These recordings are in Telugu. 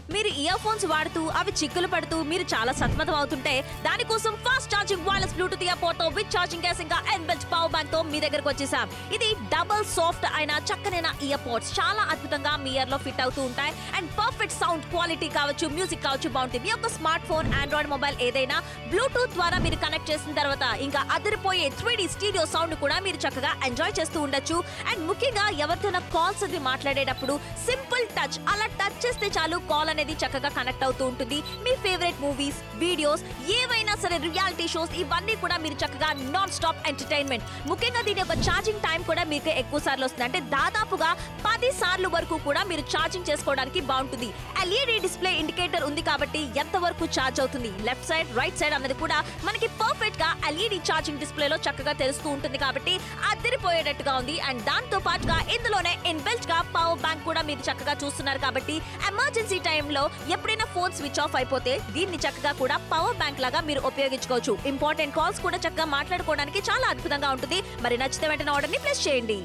మీరు ఇయర్ ఫోన్స్ వాడుతూ అవి చిక్కులు పడుతూ మీరు చాలా సతమతం అవుతుంటే దానికోసం fast charging wireless bluetooth ear pod తో విత్ ఛార్జింగ్ కేస్ ఇంకా ఎన్బెల్ట్ పవర్ బ్యాంక్ తో మీ దగ్గరకు వచ్చేసాం ఇది డబుల్ సాఫ్ట్ అయిన చక్కనైన ఇయర్ పోర్ట్స్ చాలా అద్భుతంగా మీ ఇయర్ లో ఫిట్ అవుతూ ఉంటాయి అండ్ పర్ఫెక్ట్ సౌండ్ క్వాలిటీ కావచ్చు మ్యూజిక్ కావచ్చు బాగుంటుంది మీ యొక్క స్మార్ట్ ఫోన్ ఆండ్రాయిడ్ మొబైల్ ఏదైనా బ్లూటూత్ ద్వారా మీరు కనెక్ట్ చేసిన తర్వాత ఇంకా అదిరిపోయే త్రీ డి స్టీరియో సౌండ్ కూడా మీరు చక్కగా ఎంజాయ్ చేస్తూ ఉండొచ్చు అండ్ ముఖ్యంగా ఎవరితోనైనా కాల్స్ అది మాట్లాడేటప్పుడు సింపుల్ టచ్ అలా టచ్ చేస్తే చాలు కాల్ అనేది చక్కగా కనెక్ట్ అవుతూ ఉంటుంది మీ ఫేవరెట్ మూవీస్ వీడియోస్ ఏవైనా సరే రియాలిటీ షోస్ ఇవన్నీ కూడా మీరు చక్కగా నాన్ స్టాప్ ఎంటర్టైన్మెంట్ ముఖ్యంగా దీని యొక్క ఛార్జింగ్ టైం కూడా మీకు ఎక్కువ సార్లు వస్తుంది అంటే దాదాపుగా పది సార్లు వరకు కూడా మీరు ఛార్జింగ్ చేసుకోవడానికి బాగుంటుంది ఎల్ఈడి డిస్ప్లే ఇండికేటర్ ఉంది కాబట్టి ఎంత వరకు ఛార్జ్ అవుతుంది లెఫ్ట్ సైడ్ రైట్ సైడ్ అన్నది కూడా మనకి పర్ఫెక్ట్ గా ఎల్ఈడి ఛార్జింగ్ డిస్ప్లేలో చక్కగా తెలుస్తూ ఉంటుంది కాబట్టి అదిరిపోయేటట్టుగా ఉంది అండ్ దాంతో పాటుగా ఇందులోనే ఇన్బిల్ట్ గా పవర్ బ్యాంక్ కూడా మీరు చక్కగా చూస్తున్నారు కాబట్టి ఎమర్జెన్సీ టైంలో ఎప్పుడైనా ఫోన్ స్విచ్ ఆఫ్ అయిపోతే దీన్ని చక్కగా కూడా పవర్ బ్యాంక్ లాగా మీరు ఉపయోగించుకోవచ్చు ఇంపార్టెంట్ కాల్స్ కూడా చక్కగా మాట్లాడుకోవడానికి చాలా అద్భుతంగా ఉంటుంది మరి నచ్చితే వెంటనే ఆర్డర్ ని ప్లేస్ చేయండి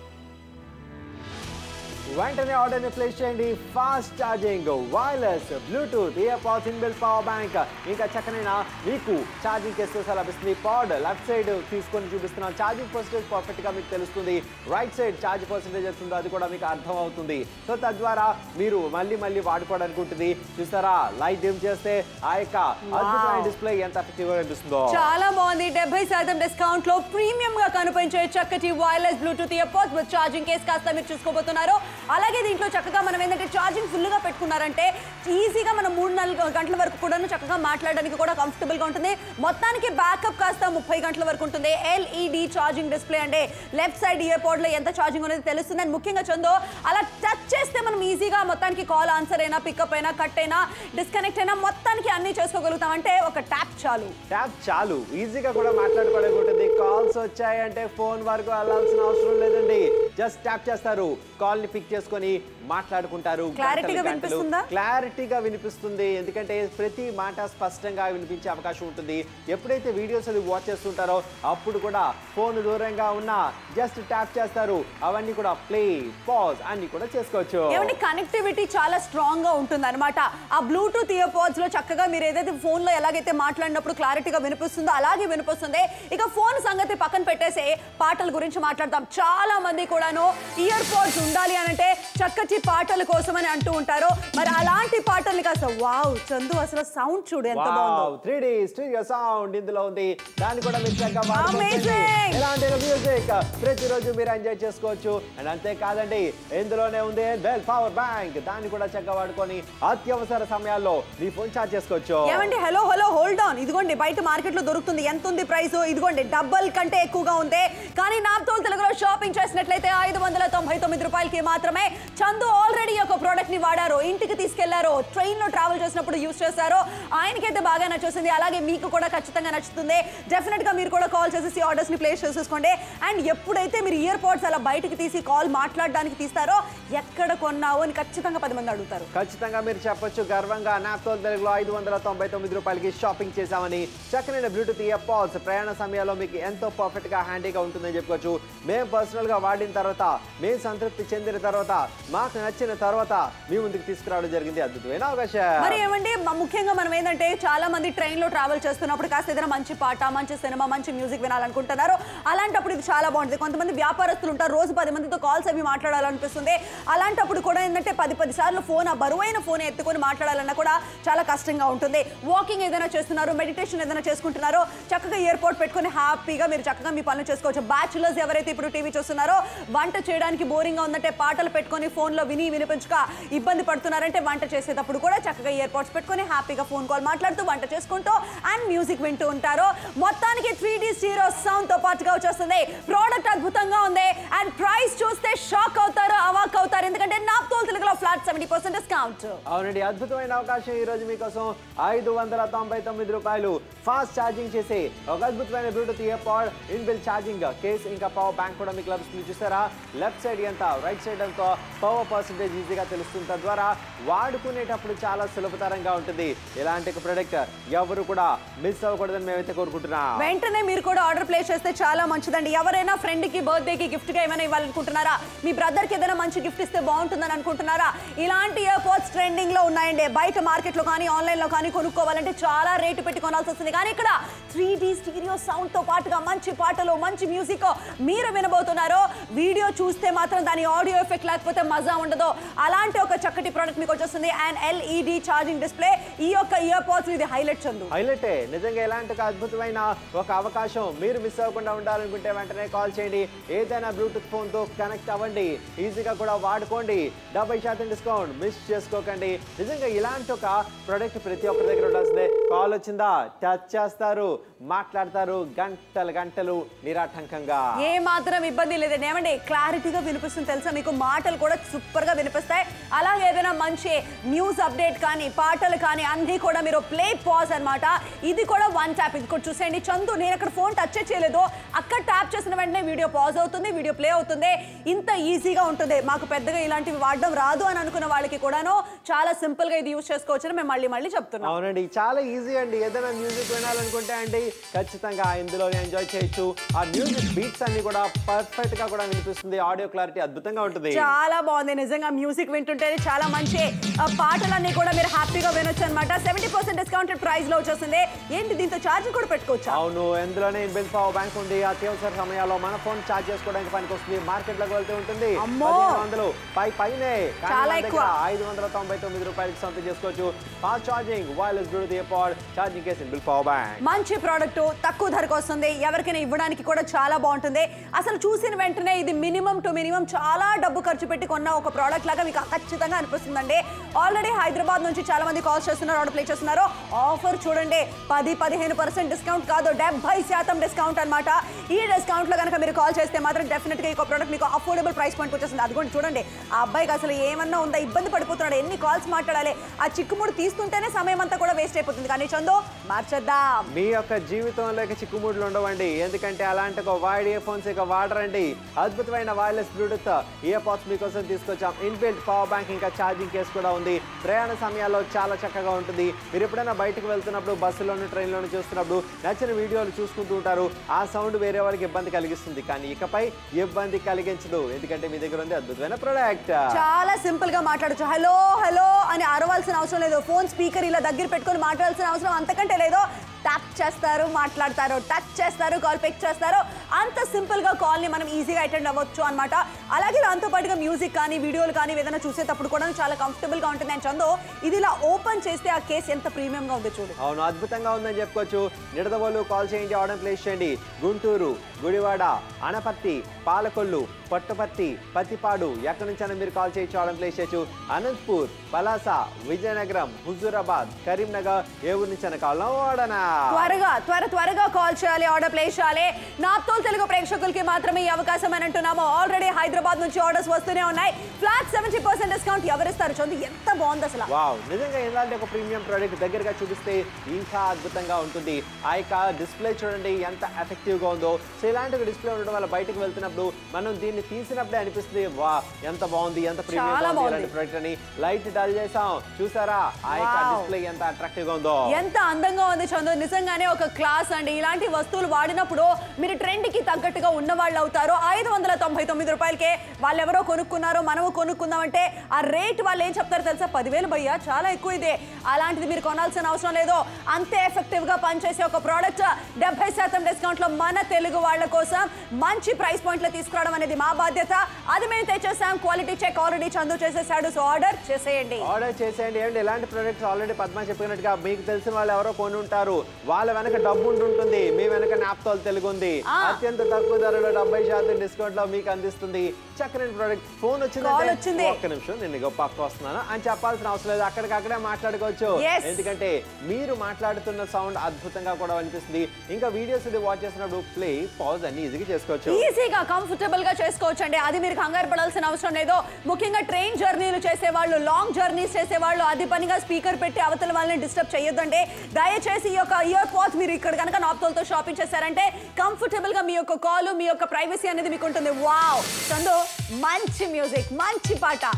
వెంటనే ఆర్డర్ని ప్లేస్ చేయండి fast charging wireless bluetooth ear pods inbuilt power bank ఇంకా చక్కనైన మీకు ఛార్జింగ్ కేసు లభిస్తుంది పాడ్ లెఫ్ట్ సైడ్ తీసుకొని చూపిస్తున్నాం ఛార్జింగ్ పర్సెంటేజ్ పర్ఫెక్ట్గా మీకు తెలుస్తుంది రైట్ సైడ్ ఛార్జ్ పర్సెంటేజ్ వస్తుందో అది కూడా మీకు అర్థం అవుతుంది సో తద్వారా మీరు మళ్ళీ మళ్ళీ వాడుకోవడానికి ఉంటుంది చూస్తారా లైట్ డిమ్ చేస్తే ఆ యొక్క అద్భుతమైన డిస్ప్లే ఎంత ఎఫెక్టివ్గా కనిపిస్తుందో చాలా బాగుంది డెబ్బై శాతం డిస్కౌంట్ లో ప్రీమియం గా కనిపించే చక్కటి wireless bluetooth ear pods with charging case కాస్త మీరు చూసుకోబోతున్నారు అలాగే దీంట్లో చక్కగా మనం ఏంటంటే ఛార్జింగ్ ఫుల్ గా పెట్టుకున్నారంటే ఈజీగా మనం మూడు నాలుగు గంటల వరకు కూడా చక్కగా మాట్లాడడానికి కూడా కంఫర్టబుల్ గా ఉంటుంది మొత్తానికి బ్యాకప్ కాస్త ముప్పై గంటల వరకు ఉంటుంది ఎల్ఈడి ఛార్జింగ్ డిస్ప్లే అంటే లెఫ్ట్ సైడ్ ఇయర్ పోర్ట్ లో ఎంత ఛార్జింగ్ అనేది తెలుస్తుంది అండ్ ముఖ్యంగా చందో అలా టచ్ చేస్తే మనం ఈజీగా మొత్తానికి కాల్ ఆన్సర్ అయినా పికప్ అయినా కట్ అయినా డిస్కనెక్ట్ అయినా మొత్తానికి అన్ని చేసుకోగలుగుతాం అంటే ఒక ట్యాప్ చాలు ట్యాప్ చాలు ఈజీగా కూడా మాట్లాడుకోవడానికి ఉంటుంది కాల్స్ వచ్చాయంటే ఫోన్ వరకు వెళ్ళాల్సిన అవసరం లేదండి జస్ట్ ట్యాప్ చేస్తారు కాల్ ని పిక్ చేసుకొని మాట్లాడుకుంటారు Clarity గా గంటలు గంటలు. వినిపిస్తుందా? క్లారిటీగా వినిపిస్తుంది ఎందుకంటే ప్రతి మాట స్పష్టంగా వినిపించే అవకాశం ఉంటుంది ఎప్పుడైతే వీడియోస్ అది వాచ్ చేస్తుంటారో అప్పుడు కూడా ఫోన్ దూరంగా ఉన్నా జస్ట్ ట్యాప్ చేస్తారు అవన్నీ కూడా ప్లే పాజ్ అన్ని కూడా చేసుకోవచ్చు ఏమంటే కనెక్టివిటీ చాలా స్ట్రాంగ్ గా ఉంటుంది అనమాట ఆ బ్లూటూత్ ఇయర్ పోడ్స్ లో చక్కగా మీరు ఏదైతే ఫోన్ లో ఎలాగైతే మాట్లాడినప్పుడు క్లారిటీగా వినిపిస్తుందో అలాగే వినిపిస్తుంది ఇక ఫోన్ సంగతి పక్కన పెట్టేసి పాటల గురించి మాట్లాడతాం చాలా మంది కూడాను ఇయర్ పోడ్స్ ఉండాలి అని అంటే చక్కటి పాటల కోసం అని అంటూ ఉంటారు మరి అలాంటి పాటల్ని కాస్త వావ్ చందు అసలు సౌండ్ చూడు ఎంత బాగుందో త్రీ డి స్టీరియో సౌండ్ ఇందులో ఉంది దాన్ని కూడా మీరు చక్కగా వాడుకోవచ్చండి. Amazing! ఎలాంటి మ్యూజిక్ ప్రతిరోజు మీరు ఎంజాయ్ చేసుకోవచ్చు అండ్ అంతేకాదండి ఇందులోనే ఉంది బెల్ పవర్ బ్యాంక్ దాన్ని కూడా చక్కగా వాడుకొని అత్యవసర సమయాల్లో మీ ఫోన్ ఛార్జ్ చేసుకోవచ్చు ఏమండి హలో హలో హోల్డ్ ఆన్ ఇదిగోండి బయట మార్కెట్ లో దొరుకుతుంది ఎంత ఉంది ప్రైస్ ఇదిగోండి డబల్ కంటే ఎక్కువగా ఉంది కానీ నాప్తోల్ తెలుగులో షాపింగ్ చేసినట్లయితే ఐదు వందల తొంభై తొమ్మిది రూపాయలకి మాత్రమే చందు ఆల్రెడీ ఒక ప్రోడక్ట్ ని వాడారు ఇంటికి తీసుకెళ్లారు ట్రైన్ లో ట్రావెల్ చేసినప్పుడు యూస్ చేశారు ఆయనకైతే బాగా నచ్చేసింది అలాగే మీకు కూడా ఖచ్చితంగా నచ్చుతుంది డెఫినెట్ గా మీరు కూడా కాల్ చేసేసి ఆర్డర్స్ ని ప్లేస్ చేసేసుకోండి అండ్ ఎప్పుడైతే మీరు ఇయర్ పోడ్స్ అలా బయటికి తీసి కాల్ మాట్లాడడానికి తీస్తారో ఎక్కడ కొన్నావు అని ఖచ్చితంగా పది మంది అడుగుతారు ఖచ్చితంగా మీరు చెప్పొచ్చు గర్వంగా నాప్తోల్ తెలుగులో ఐదు వందల తొంభై తొమ్మిది రూపాయలకి షాపింగ్ చేశామని చక్కనైన బ్లూటూత్ ఇయర్ పాడ్స్ ప్రయాణ సమయాల్లో మీకు ఎంతో పర్ఫెక్ట్ గా హ్యాండీగా ఉంటుందని చెప్పుకోవచ్చు మేము పర్సనల్ గా వాడిన తర్వాత మేము సంతృప్తి చెందిన తర్వాత మాకు నచ్చిన తర్వాత మీ ముందుకు తీసుకురావడం జరిగింది అద్భుతమైన అవకాశం మరి ఏమండి మ- ముఖ్యంగా మనం ఏంటంటే చాలా మంది ట్రైన్ లో ట్రావెల్ చేస్తున్నప్పుడు కాస్త ఏదైనా మంచి పాట మంచి సినిమా మంచి మ్యూజిక్ వినాలనుకుంటున్నారు అలాంటప్పుడు ఇది చాలా బాగుంటుంది కొంతమంది వ్యాపారస్తులు ఉంటారు రోజు పది మందితో కాల్స్ అవి మాట్లాడాలనిపిస్తుంది అలాంటప్పుడు కూడా ఏంటంటే పది పది సార్లు ఫోన్ ఆ బరువైన ఫోన్ ఎత్తుకొని మాట్లాడాలన్నా కూడా చాలా కష్టంగా ఉంటుంది వాకింగ్ ఏదైనా చేస్తున్నారు మెడిటేషన్ ఏదైనా చేసుకుంటున్నారో చక్కగా ఎయిర్పోర్ట్ పెట్టుకొని హ్యాపీగా మీరు చక్కగా మీ పనులు చేసుకోవచ్చు బ్యాచులర్స్ ఎవరైతే ఇప్పుడు టీవీ చూస్తున్నారో వంట చేయడానికి బోరింగ్ గా ఉందంటే పాటలు పెట్టుకొని ఫోన్ లో విని వినిపించక ఇబ్బంది పడుతున్నారంటే వంట చేసేటప్పుడు కూడా చక్కగా ఇయర్ పోడ్స్ పెట్టుకొని హ్యాపీగా ఫోన్ కాల్ మాట్లాడుతూ వంట చేసుకుంటూ అండ్ మ్యూజిక్ వింటూ ఉంటారు మొత్తానికి త్రీ డి జీరో సౌండ్ తో పాటుగా వచ్చేస్తుంది ప్రోడక్ట్ అద్భుతంగా ఉంది అండ్ ప్రైస్ చూస్తే షాక్ అవుతారు అవాక్ అవుతారు ఎందుకంటే నాప్తోల్ తెలుగులో ఫ్లాట్ సెవెంటీ పర్సెంట్ డిస్కౌంట్ అవునండి అద్భుతమైన అవకాశం ఈ రోజు మీకోసం ఐదు వందల తొంభై తొమ్మిది రూపాయలు ఫాస్ట్ ఛార్జింగ్ చేసి ఒక అద్భుతమైన bluetooth ear pod inbuilt charging case ఇంకా పవర్ బ్యాంక్ కూడా మీకు లభిస్తుంది చూసారా లెఫ్ట్ సైడ్ ఎంత రైట్ సైడ్ ఎంత పవర్ పర్సంటేజ్ ఈజీగా తెలుస్తుంది తద్వారా వాడుకునేటప్పుడు చాలా సులభతరంగా ఉంటుంది ఇలాంటి ఒక ప్రొడక్ట్ ఎవరు కూడా మిస్ అవ్వకూడదని మేమైతే కోరుకుంటున్నాం వెంటనే మీరు కూడా ఆర్డర్ ప్లేస్ చేస్తే చాలా మంచిదండి ఎవరైనా ఫ్రెండ్ కి బర్త్డే కి గిఫ్ట్ గా ఏమైనా ఇవ్వాలనుకుంటున్నారా మీ బ్రదర్ కి ఏదైనా మంచి గిఫ్ట్ ఇస్తే బాగుంటుందని అనుకుంటున్నారా ఇలాంటి ఇయర్ పోడ్స్ ట్రెండింగ్ లో ఉన్నాయండి బయట మార్కెట్ లో కానీ ఆన్లైన్ లో కానీ కొనుక్కోవాలంటే చాలా రేటు పెట్టి కొనాల్సి వస్తుంది కానీ ఇక్కడ త్రీ డి స్టీరియో సౌండ్ తో పాటుగా మంచి పాటలు మంచి మ్యూజిక్ మీరు వినబోతున్నారు వీడియో చూస్తే మాత్రం దాని ఆడియో ఎఫెక్ట్ లేకపోతే మజా ఉండదు అలాంటి ఒక చక్కటి ప్రోడక్ట్ మీకు వచ్చేస్తుంది అండ్ ఎల్ఈడి ఛార్జింగ్ డిస్ప్లే ఈ యొక్క ఇయర్ పోడ్స్ ఇది హైలైట్ చందు హైలైటే నిజంగా ఇలాంటి ఒక అద్భుతమైన ఒక అవకాశం మీరు మిస్ అవ్వకుండా ఉండాలనుకుంటే వెంటనే కాల్ చేయండి ఏదైనా బ్లూటూత్ ఫోన్ తో కనెక్ట్ అవ్వండి ఈజీగా కూడా వాడుకోండి డెబ్బై శాతం డిస్కౌంట్ మిస్ చేసుకోకండి నిజంగా ఇలాంటి ఒక ప్రొడక్ట్ ప్రతి ఒక్కరి దగ్గర ఉండాల్సిందే కాల్ వచ్చిందా టచ్ చేస్తారు మాట్లాడతారు గంటలు గంటలు నిరాటంకంగా ఏ మాత్రం ఇబ్బంది లేదండి ఏమండి క్లారిటీగా వినిపిస్తుంది తెలుసా మీకు మాటలు కూడా సూపర్ గా వినిపిస్తాయి అలాగే ఏదైనా మంచి న్యూస్ అప్డేట్ కానీ పాటలు కానీ అన్ని కూడా మీరు ప్లే పాజ్ అన్నమాట ఇది కూడా వన్ ట్యాప్ ఇది కూడా చూసేయండి చందు నేను అక్కడ ఫోన్ టచ్ చేయలేదు అక్కడ ట్యాప్ చేసిన వెంటనే వీడియో పాజ్ అవుతుంది వీడియో ప్లే అవుతుంది ఇంత ఈజీగా ఉంటుంది మాకు పెద్దగా ఇలాంటివి వాడడం రాదు అని అనుకున్న వాళ్ళకి కూడాను చాలా సింపుల్ గా ఇది యూస్ చేసుకోవచ్చని మేము మళ్ళీ మళ్ళీ చెప్తున్నాం అవునండి చాలా ఈజీ అండి ఏదైనా మ్యూజిక్ వినాలనుకుంటే అండి ఖచ్చితంగా ఇందులో ఎంజాయ్ చేయొచ్చు ఆ మ్యూజిక్ బీట్స్ అన్ని కూడా పర్ఫెక్ట్ గా కూడా వినిపిస్తుంది ఆడియో క్లారిటీ అద్భుతంగా ఉంటుంది చాలా బాగుంది నిజంగా మ్యూజిక్ వింటుంటేనే చాలా మంచి ఆ, పాటలన్నీ కూడా మీరు హ్యాపీగా వినొచ్చు అనమాట సెవెంటీ పర్సెంట్ డిస్కౌంటెడ్ ప్రైస్ లో వచ్చేసింది ఏంటి దీంతో ఛార్జింగ్ కూడా పెట్టుకోవచ్చా అవును ఎందులోనే ఇన్బిల్ పవర్ బ్యాంక్ ఉంది అత్యవసర సమయాల్లో మన ఫోన్ ఛార్జ్ చేసుకోవడానికి పనికి వస్తుంది మార్కెట్ లోకి వెళ్తూ ఉంటుంది అమ్మో! పదిహేను వందలు పై పైనే కానీ చాలా మన ఎక్కువ. దగ్గర ఐదు వందల తొంభై తొమ్మిది రూపాయలకి సొంతం చేసుకోవచ్చు fast charging wireless bluetooth earpod charging case inbuilt power bank మంచి ప్రోడక్ట్ తక్కువ ధరకు వస్తుంది ఎవరికైనా ఇవ్వడానికి కూడా చాలా బాగుంటుంది అసలు చూసిన వెంటనే ఇది మినిమం టు మినిమం చాలా డబ్బు ఖర్చు పెట్టి కొన్న ఒక ప్రోడక్ట్ లాగా మీకు ఖచ్చితంగా అనిపిస్తుందండి ఆల్రెడీ హైదరాబాద్ నుంచి చాలా మంది కాల్ చేస్తున్నారు ఆర్డర్ ప్లే చేస్తున్నారు ఆఫర్ చూడండి పది పదిహేను పర్సెంట్ డిస్కౌంట్ కాదు డెబ్బై శాతం డిస్కౌంట్ అన్నమాట ఈ డిస్కౌంట్ లో కనుక మీరు కాల్ చేస్తే మాత్రం డెఫినెట్ గా ఈ ప్రోడక్ట్ మీకు అఫోర్డబుల్ ప్రైస్ పాయింట్ వచ్చేస్తుంది అది కూడా చూడండి ఆ అబ్బాయికి అసలు ఏమన్నా ఉందా ఇబ్బంది పడిపోతున్నాడు ఎన్ని కాల్స్ మాట్లాడాలి ఆ చిక్కుముడు తీస్తుంటేనే సమయం అంతా కూడా వేస్ట్ అయిపోతుంది కానీ చందో మార్చేద్దాం మీ యొక్క జీవితంలోకి చిక్కుముడులు ఉండవండి ఎందుకంటే అలాంటి ఒక వైడ్ ఇయర్ ఫోన్స్ ఇక వాడరండి అద్భుతమైన వైర్లెస్ బ్లూటూత్ ఇయర్ పాడ్స్ మీకోసం తీసుకొచ్చాం ఇన్బిల్ట్ పవర్ బ్యాంక్ ఇంకా ఛార్జింగ్ కేస్ కూడా ఉంది ప్రయాణ సమయాల్లో చాలా చక్కగా ఉంటుంది మీరు ఎప్పుడైనా బయటకు వెళ్తున్నప్పుడు బస్సులోను ట్రైన్లోను చూస్తున్నప్పుడు నచ్చిన వీడియోలు చూసుకుంటూ ఉంటారు ఆ సౌండ్ వేరే వాళ్ళకి ఇబ్బంది కలిగిస్తుంది కానీ ఇకపై ఇబ్బంది కలిగించదు ఎందుకంటే మీ దగ్గర ఉంది అద్భుతమైన ప్రొడక్ట్ చాలా సింపుల్ గా మాట్లాడచ్చు హలో హలో అని అరవాల్సిన అవసరం లేదు ఫోన్ స్పీకర్ ఇలా దగ్గర పెట్టుకొని మాట్లాడాల్సిన అవసరం అంతకంటే లేదు టచ్ చేస్తారు మాట్లాడతారు టచ్ చేస్తారు కాల్ పిక్ చేస్తారు అంత సింపుల్ గా కాల్ ని మనం ఈజీగా అటెండ్ అవ్వచ్చు అన్నమాట అలాగే దాంతో పాటుగా మ్యూజిక్ కానీ వీడియోలు కానీ ఏదైనా చూసేటప్పుడు కూడా చాలా కంఫర్టబుల్ గా ఉంటుంది అని చందో ఇది ఇలా ఓపెన్ చేస్తే ఆ కేసు ఎంత ప్రీమియం గా ఉందో చూడు అవును అద్భుతంగా ఉందని చెప్పుకోవచ్చు నిడదవోలు కాల్ చేయండి ఆర్డర్ ప్లేస్ చేయండి గుంటూరు గుడివాడ అనపర్తి పాలకొల్లు పొట్టపర్తి పత్తిపాడు ఎక్కడి నుంచైనా మీరు కాల్ చేయొచ్చు ఆర్డర్ ప్లేస్ చేయొచ్చు అనంతపూర్ పలాస విజయనగరం హుజూరాబాద్ కరీంనగర్ ఏ ఊరి నుంచైనా కావాలన్నా వాడనా త్వరగా త్వర త్వరగా కాల్ చేయాలి ఆర్డర్ ప్లేస్ చేయాలి నాప్తోల్ తెలుగు ప్రేక్షకులకి మాత్రమే ఈ అవకాశం అని అంటున్నాము ఆల్రెడీ హైదరాబాద్ నుంచి ఆర్డర్స్ వస్తూనే ఉన్నాయి ఫ్లాట్ సెవెంటీ పర్సెంట్ డిస్కౌంట్ ఎవరిస్తారు చందు ఎంత బాగుంది అసలు వావ్ నిజంగా ఇలాంటి ఒక ప్రీమియం ప్రోడక్ట్ దగ్గరగా చూపిస్తే ఇంకా అద్భుతంగా ఉంటుంది ఆ యొక్క డిస్ప్లే చూడండి ఎంత ఎఫెక్టివ్ గా ఉందో సో ఇలాంటి ఒక డిస్ప్లే ఉండడం వల్ల బయటకు వెళ్తున్నప్పుడు మనం దీన్ని తీసినప్పుడే అనిపిస్తుంది వా ఎంత బాగుంది ఎంత చాలా ప్రీమియం బాగుంది. ఇలాంటి ప్రోడక్ట్ అని లైట్ డల్ చేసాం చూసారా ఆ యొక్క Wow. డిస్ప్లే ఎంత అట్రాక్టివ్ గా ఉందో ఎంత అందంగా ఉంది చందు నిజంగానే ఒక క్లాస్ అండి ఇలాంటి వస్తువులు వాడినప్పుడు మీరు ట్రెండ్ కి తగ్గట్టుగా ఉన్న వాళ్ళు అవుతారు ఐదు వందల తొంభై తొమ్మిది రూపాయలకే వాళ్ళు ఎవరో కొనుక్కున్నారో మనము కొనుక్కుందామంటే ఆ రేట్ వాళ్ళు ఏం చెప్తారో తెలుసా పదివేలు భయ్యా చాలా ఎక్కువ ఇదే అలాంటిది మీరు కొనాల్సిన అవసరం లేదు అంతే ఎఫెక్టివ్ గా పనిచేసే ఒక ప్రోడక్ట్ డెబ్బై శాతం డిస్కౌంట్ లో మన తెలుగు వాళ్ళ కోసం మంచి ప్రైస్ పాయింట్ లో తీసుకురావడం అనేది మా బాధ్యత అది మేము తెచ్చేసాం క్వాలిటీ చెక్ ఆల్రెడీ చందు చేసేసాడు సో ఆర్డర్ చేసేయండి ఆర్డర్ చేసేయండి ఏమండి ఇలాంటి ప్రొడక్ట్స్ ఆల్రెడీ పద్మ చెప్పినట్టుగా మీకు తెలిసిన వాళ్ళు ఎవరో కొని ఉంటారు వాళ్ళ వెనక డబ్బు ఉంటుంటుంది మీ వెనక నాప్తోల్ తెలుగు ఉంది ఆ. అత్యంత తక్కువ ధరలో డెబ్బై శాతం డిస్కౌంట్ లో మీకు అందిస్తుంది చక్కని ప్రోడక్ట్ ఫోన్ Call వచ్చింది వచ్చింది. ఒక్క నిమిషం నేను ఇగో పక్క వస్తున్నాను అని చెప్పాల్సిన అవసరం లేదు అక్కడికక్కడే మాట్లాడుకోవచ్చు Yes. ఎందుకంటే మీరు మాట్లాడుతున్న సౌండ్ అద్భుతంగా కూడా అనిపిస్తుంది ఇంకా వీడియోస్ ఇది వాచ్ చేసినప్పుడు ప్లే పాజ్ అన్ని ఈజీగా చేసుకోవచ్చు ఈజీగా కంఫర్టబుల్ గా చేసుకోవచ్చు అండి అది మీరు కంగారు పడాల్సిన అవసరం లేదు ముఖ్యంగా ట్రైన్ జర్నీలు చేసే వాళ్ళు లాంగ్ జర్నీస్ చేసే వాళ్ళు అది పనిగా స్పీకర్ పెట్టి అవతల వాళ్ళని డిస్టర్బ్ చేయొద్దండి దయచేసి ఈ యొక్క ఇయర్ పాడ్స్ మీరు ఇక్కడ కనుక నాప్తోల్తో షాపింగ్ చేశారంటే కంఫర్టబుల్ గా మీ యొక్క కాల్ మీ యొక్క ప్రైవసీ అనేది మీకు ఉంటుంది వావ్ చందు మంచి మ్యూజిక్ మంచి పాట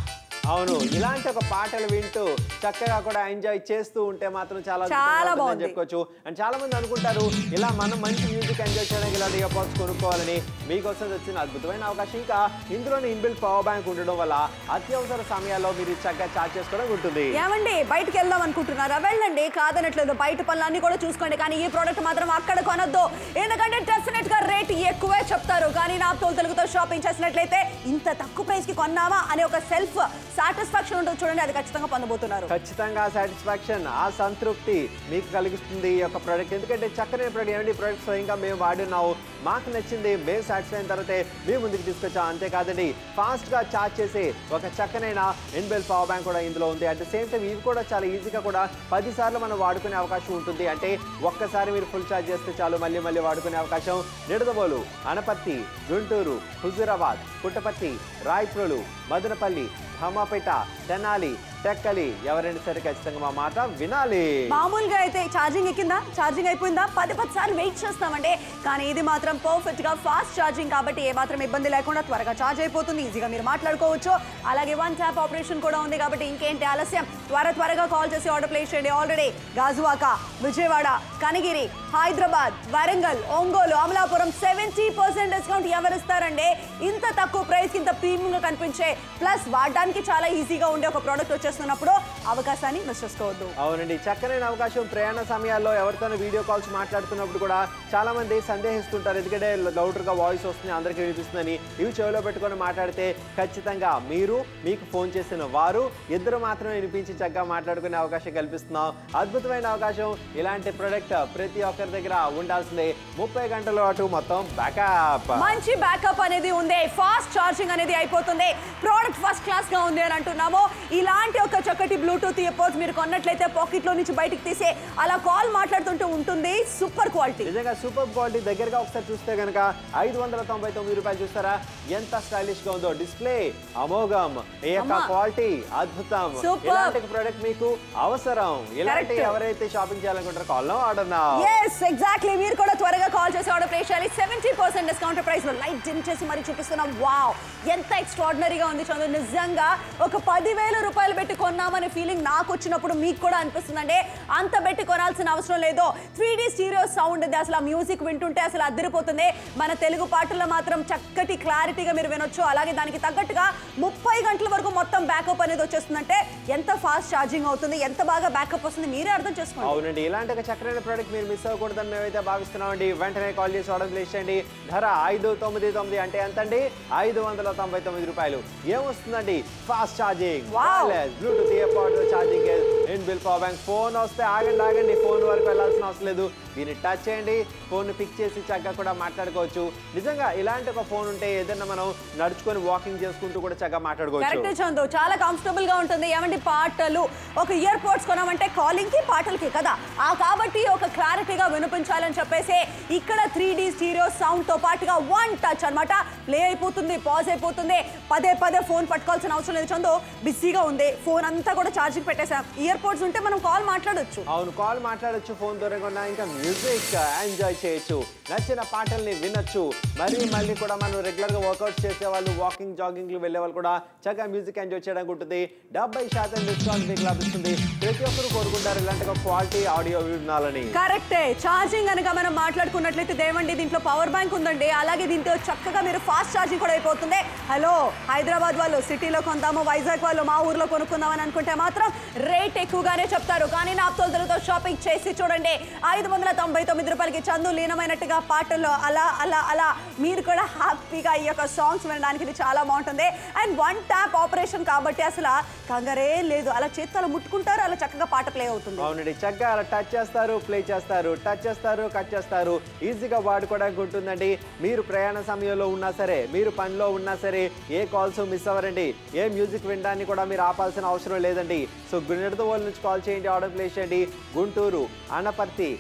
అవును ఇలాంటి ఒక పాటలు వింటూ చక్కగా కూడా ఎంజాయ్ చేస్తూ ఉంటే మాత్రం చాలా చాలా అద్భుతంగా ఉంటుందని బాగుంది. చెప్పుకోవచ్చు అండ్ చాలా మంది అనుకుంటారు ఇలా మనం మంచి మ్యూజిక్ ఎంజాయ్ చేయడానికి ఇలాంటి ఇయర్ పాడ్స్ కొనుక్కోవాలని మీకోసం వచ్చిన అద్భుతమైన అవకాశం ఇంకా ఇందులోనే ఇన్బిల్ట్ పవర్ బ్యాంక్ ఉండడం వల్ల అత్యవసర సమయాల్లో మీరు చక్కగా చార్జ్ చేసుకోవడం ఉంటుంది ఏమండి బయటకు వెళ్దాం అనుకుంటున్నారా వెళ్ళండి కాదనట్లేదు బయట పనులన్నీ కూడా చూసుకోండి కానీ ఈ ప్రోడక్ట్ మాత్రం అక్కడ కొనొద్దు ఎందుకంటే డెఫినెట్ గా రేట్ ఎక్కువే చెప్తారు కానీ నా తోలు తెలుగుతో షాపింగ్ చేసినట్లయితే ఇంత తక్కువ ప్రైస్ కి కొన్నామా అనే ఒక సెల్ఫ్ సాటిస్ఫాక్షన్ ఉంటుంది చూడండి అది ఖచ్చితంగా పొందబోతున్నారు ఖచ్చితంగా సాటిస్ఫాక్షన్ ఆ సంతృప్తి మీకు కలిగిస్తుంది ఈ యొక్క ప్రోడక్ట్ ఎందుకంటే చక్కని ప్రోడక్ట్ ఏమండి ఈ ప్రోడక్ట్ స్వయంగా మేము వాడున్నాము మాకు నచ్చింది మేము సాటిస్ఫై అయిన తర్వాతే మేము ముందుకు తీసుకొచ్చాం అంతేకాదండి ఫాస్ట్ గా చార్జ్ చేసి ఒక చక్కనైన ఇన్బెల్ పవర్ బ్యాంక్ కూడా ఇందులో ఉంది అట్ ద సేమ్ టైం ఇవి కూడా చాలా ఈజీగా కూడా పది సార్లు మనం వాడుకునే అవకాశం ఉంటుంది అంటే ఒక్కసారి మీరు ఫుల్ ఛార్జ్ చేస్తే చాలు మళ్ళీ మళ్ళీ వాడుకునే అవకాశం నిడదవోలు అనపర్తి గుంటూరు హుజూరాబాద్ పుట్టపర్తి రాయప్రోలు మదనపల్లి ధమాపేట తెనాలి టెక్కలి ఎవరైనా సరే ఖచ్చితంగా మా మాట వినాలి మామూలుగా అయితే ఛార్జింగ్ ఎక్కిందా ఛార్జింగ్ అయిపోయిందా పది పది సార్లు వెయిట్ చేస్తామండి కానీ ఇది మాత్రం పర్ఫెక్ట్ గా ఫాస్ట్ ఛార్జింగ్ కాబట్టి ఏ మాత్రం ఇబ్బంది లేకుండా త్వరగా ఛార్జ్ అయిపోతుంది ఈజీగా మీరు మాట్లాడుకోవచ్చు అలాగే వన్ ట్యాప్ ఆపరేషన్ కూడా ఉంది కాబట్టి ఇంకేంటి ఆలస్యం త్వర త్వరగా కాల్ చేసి ఆర్డర్ ప్లేస్ చేయండి already Gajuwaka Vijayawada Kanigiri Hyderabad Warangal Ongole Amalapuram seventy percent discount ఎవరు ఇస్తారండి ఇంత తక్కువ ప్రైస్ ఇంత ప్రీమియం గా కనిపించే ప్లస్ వాడడానికి చాలా ఈజీగా ఉండే ఒక ప్రోడక్ట్ వచ్చేస్తున్నప్పుడు అవకాశాన్ని మిస్ చేసుకోవద్దు అవునండి చక్కనైన అవకాశం ప్రయాణ సమయాల్లో ఎవరితోనో వీడియో కాల్స్ మాట్లాడుతున్నప్పుడు కూడా చాలా మంది సందేహిస్తుంటారు ఎందుకంటే లౌడర్ గా వాయిస్ వస్తుంది అందరికీ వినిపిస్తుందని ఇవి చెవిలో పెట్టుకొని మాట్లాడితే ఖచ్చితంగా మీరు మీకు ఫోన్ చేసిన వారు ఇద్దరు మాత్రమే వినిపించి చక్కగా మాట్లాడుకునే అవకాశం కల్పిస్తున్నాం అద్భుతమైన అవకాశం ఇలాంటి ప్రొడక్ట్ ప్రతి ఒక్కరి దగ్గర ఉండాల్సిందే ముప్పై గంటల పాటు మొత్తం బ్యాకప్ మంచి బ్యాకప్ అనేది ఉంది ఫాస్ట్ ఛార్జింగ్ అనేది అయిపోతుంది ప్రోడక్ట్ ఫస్ట్ క్లాస్ గా ఉంది అని అంటున్నాము ఇలాంటి ఒక చక్కటి బ్లూటూత్ ఇయర్పోర్ట్స్ మీరు కొన్నట్లయితే పాకెట్ లో నుంచి బయటికి తీసే అలా కాల్ మాట్లాడుతుంటే ఉంటుంది సూపర్ క్వాలిటీ నిజంగా సూపర్ క్వాలిటీ దగ్గరగా ఒకసారి చూస్తే కనుక ఐదు వందల తొంభై తొమ్మిది రూపాయలు చూస్తారా ఎంత స్టైలిష్ గా ఉందో డిస్ప్లే అమోఘం ఈ యొక్క అమ్మా. క్వాలిటీ అద్భుతం Superb. ఇలాంటి ప్రోడక్ట్ మీకు అవసరం ఇలాంటి Correct. ఎవరైతే షాపింగ్ చేయాలనుకుంటారో కాల్ లో ఆర్డర్ ఎస్ ఎగ్జాక్ట్లీ మీరు కూడా త్వరగా కాల్ చేసి ఆర్డర్ ప్లేస్ చేయాలి సెవెంటీ పర్సెంట్ డిస్కౌంట్ ప్రైస్ లో లైట్ డిమ్ చేసి మరి చూపిస్తున్నాం వావ్ ఎంత ఎక్స్ట్రాడినరీగా ఉంది చందు నిజంగా ఒక పదివేల రూపాయలు పెట్టి కొన్నామనే ఫీలింగ్ నాకు వచ్చినప్పుడు మీకు కూడా అనిపిస్తుందండి అంత పెట్టి కొనాల్సిన అవసరం లేదు త్రీ డీ స్టీరియో సౌండ్ ఉంది అసలు ఆ మ్యూజిక్ వింటుంటే అసలు అద్దరిపోతుంది మన తెలుగు పాటల్లో మాత్రం చక్కటి క్లారిటీగా మీరు వినొచ్చు అలాగే దానికి తగ్గట్టుగా ముప్పై గంటల వరకు మొత్తం బ్యాకప్ అనేది వచ్చేస్తుందంటే ఎంత ఫాస్ట్ ఛార్జింగ్ అవుతుంది ఎంత బాగా బ్యాకప్ వస్తుంది మీరే అర్థం చేసుకోండి అవునండి ఇలాంటి ఒక చక్కనైన ప్రోడక్ట్ మీరు మిస్ అవ్వకూడదని మేమైతే భావిస్తున్నామండి వెంటనే కాల్ చేసి ఆర్డర్ ప్లేస్ చేయండి ధర ఐదు తొమ్మిది తొమ్మిది అంటే ఎంత అండి ఐదు వందల తొంభై తొమ్మిది రూపాయలు ఏమొస్తుందండి fast charging Wow. Bluetooth earpod charging inbuilt power bank phone వస్తే ఆగండి ఆగండి ఫోన్ వరకు వెళ్ళాల్సిన అవసరం లేదు దీన్ని టచ్ చేయండి ఫోన్ పిక్ చేసి చక్కగా కూడా మాట్లాడుకోవచ్చు నిజంగా ఇలాంటి ఒక ఫోన్ ఉంటే ఏదైనా మనం నడుచుకొని వాకింగ్ చేసుకుంటూ కూడా చక్కగా మాట్లాడుకోవచ్చు కరెక్ట్ చందు చాలా కంఫర్టబుల్ గా ఉంటుంది ఏమంటే పాటలు ఒక ఇయర్ పోడ్స్ కొనామంటే కాలింగ్ కి పాటలకి కదా ఆ కాబట్టి ఒక క్లారిటీగా వినిపించాలని చెప్పేసి ఇక్కడ త్రీ డి స్టీరియో సౌండ్ తో పాటుగా వన్ టచ్ అన్నమాట ప్లే అయిపోతుంది పాజ్ అయిపోతుంది పదే పదే ఫోన్ పట్టుకోవాల్సిన అవసరం లేదు చందు బిజీగా ఉంది ఫోన్ అంతా కూడా ఛార్జింగ్ పెట్టేసాం ఇయర్ పోడ్స్ ఉంటే మనం కాల్ మాట్లాడొచ్చు అవును కాల్ మాట్లాడొచ్చు ఫోన్ దూరంగా ఇంకా మ్యూజిక్ ఎంజాయ్ చేయొచ్చు నచ్చిన పాటల్ని వినొచ్చు మరీ మళ్ళీ కూడా మనం రెగ్యులర్ గా వర్కౌట్స్ చేసే వాళ్ళు వాకింగ్ జాగింగ్ వెళ్ళే వాళ్ళు కూడా చక్కగా మ్యూజిక్ ఎంజాయ్ చేయడానికి ఉంటుంది డెబ్బై శాతం డిస్కౌంట్ మీకు లభిస్తుంది ప్రతి ఒక్కరు కోరుకుంటారు ఇలాంటి ఒక క్వాలిటీ ఆడియో వినాలని కరెక్టే ఛార్జింగ్ కనుక మనం మాట్లాడుకున్నట్లయితే దేవండి దీంట్లో పవర్ బ్యాంక్ ఉందండి అలాగే దీంతో చక్కగా మీరు ఫాస్ట్ ఛార్జింగ్ కూడా అయిపోతుంది హలో హైదరాబాద్ వాళ్ళు సిటీలో కొందాము వైజాగ్ వాళ్ళు మా ఊర్లో కొనుక్కుందాం అని అనుకుంటే మాత్రం రేట్ ఎక్కువగానే చెప్తారు కానీ నా తొలదలతో షాపింగ్ చేసి చూడండి ఐదు వందల తొంభై తొమ్మిది రూపాయలకి చందు లీనమైనట్టుగా పాటల్లో అలా అలా అలా మీరు కూడా హ్యాపీగా ఈ యొక్క సాంగ్స్ వినడానికి ఇది చాలా బాగుంటుంది అండ్ వన్ ట్యాప్ ఆపరేషన్ కాబట్టి అసలు కంగారే లేదు అలా చేత్తో అలా ముట్టుకుంటారు అలా చక్కగా పాట ప్లే అవుతుంది అవునండి చక్కగా అలా టచ్ చేస్తారు ప్లే చేస్తారు టచ్ చేస్తారు కట్ చేస్తారు ఈజీగా వాడుకోవడానికి ఉంటుందండి మీరు ప్రయాణ సమయంలో ఉన్నా సరే మీరు పనిలో ఉన్నా సరే ఏ కాల్స్ మిస్ అవ్వరండి ఏ మ్యూజిక్ వినడానికి కూడా మీరు ఆపాల్సిన అవసరం లేదండి సో గుండెతో వాళ్ళ నుంచి కాల్ చేయండి ఆర్డర్ ప్లేస్ చేయండి గుంటూరు అనపర్తి కొప్పర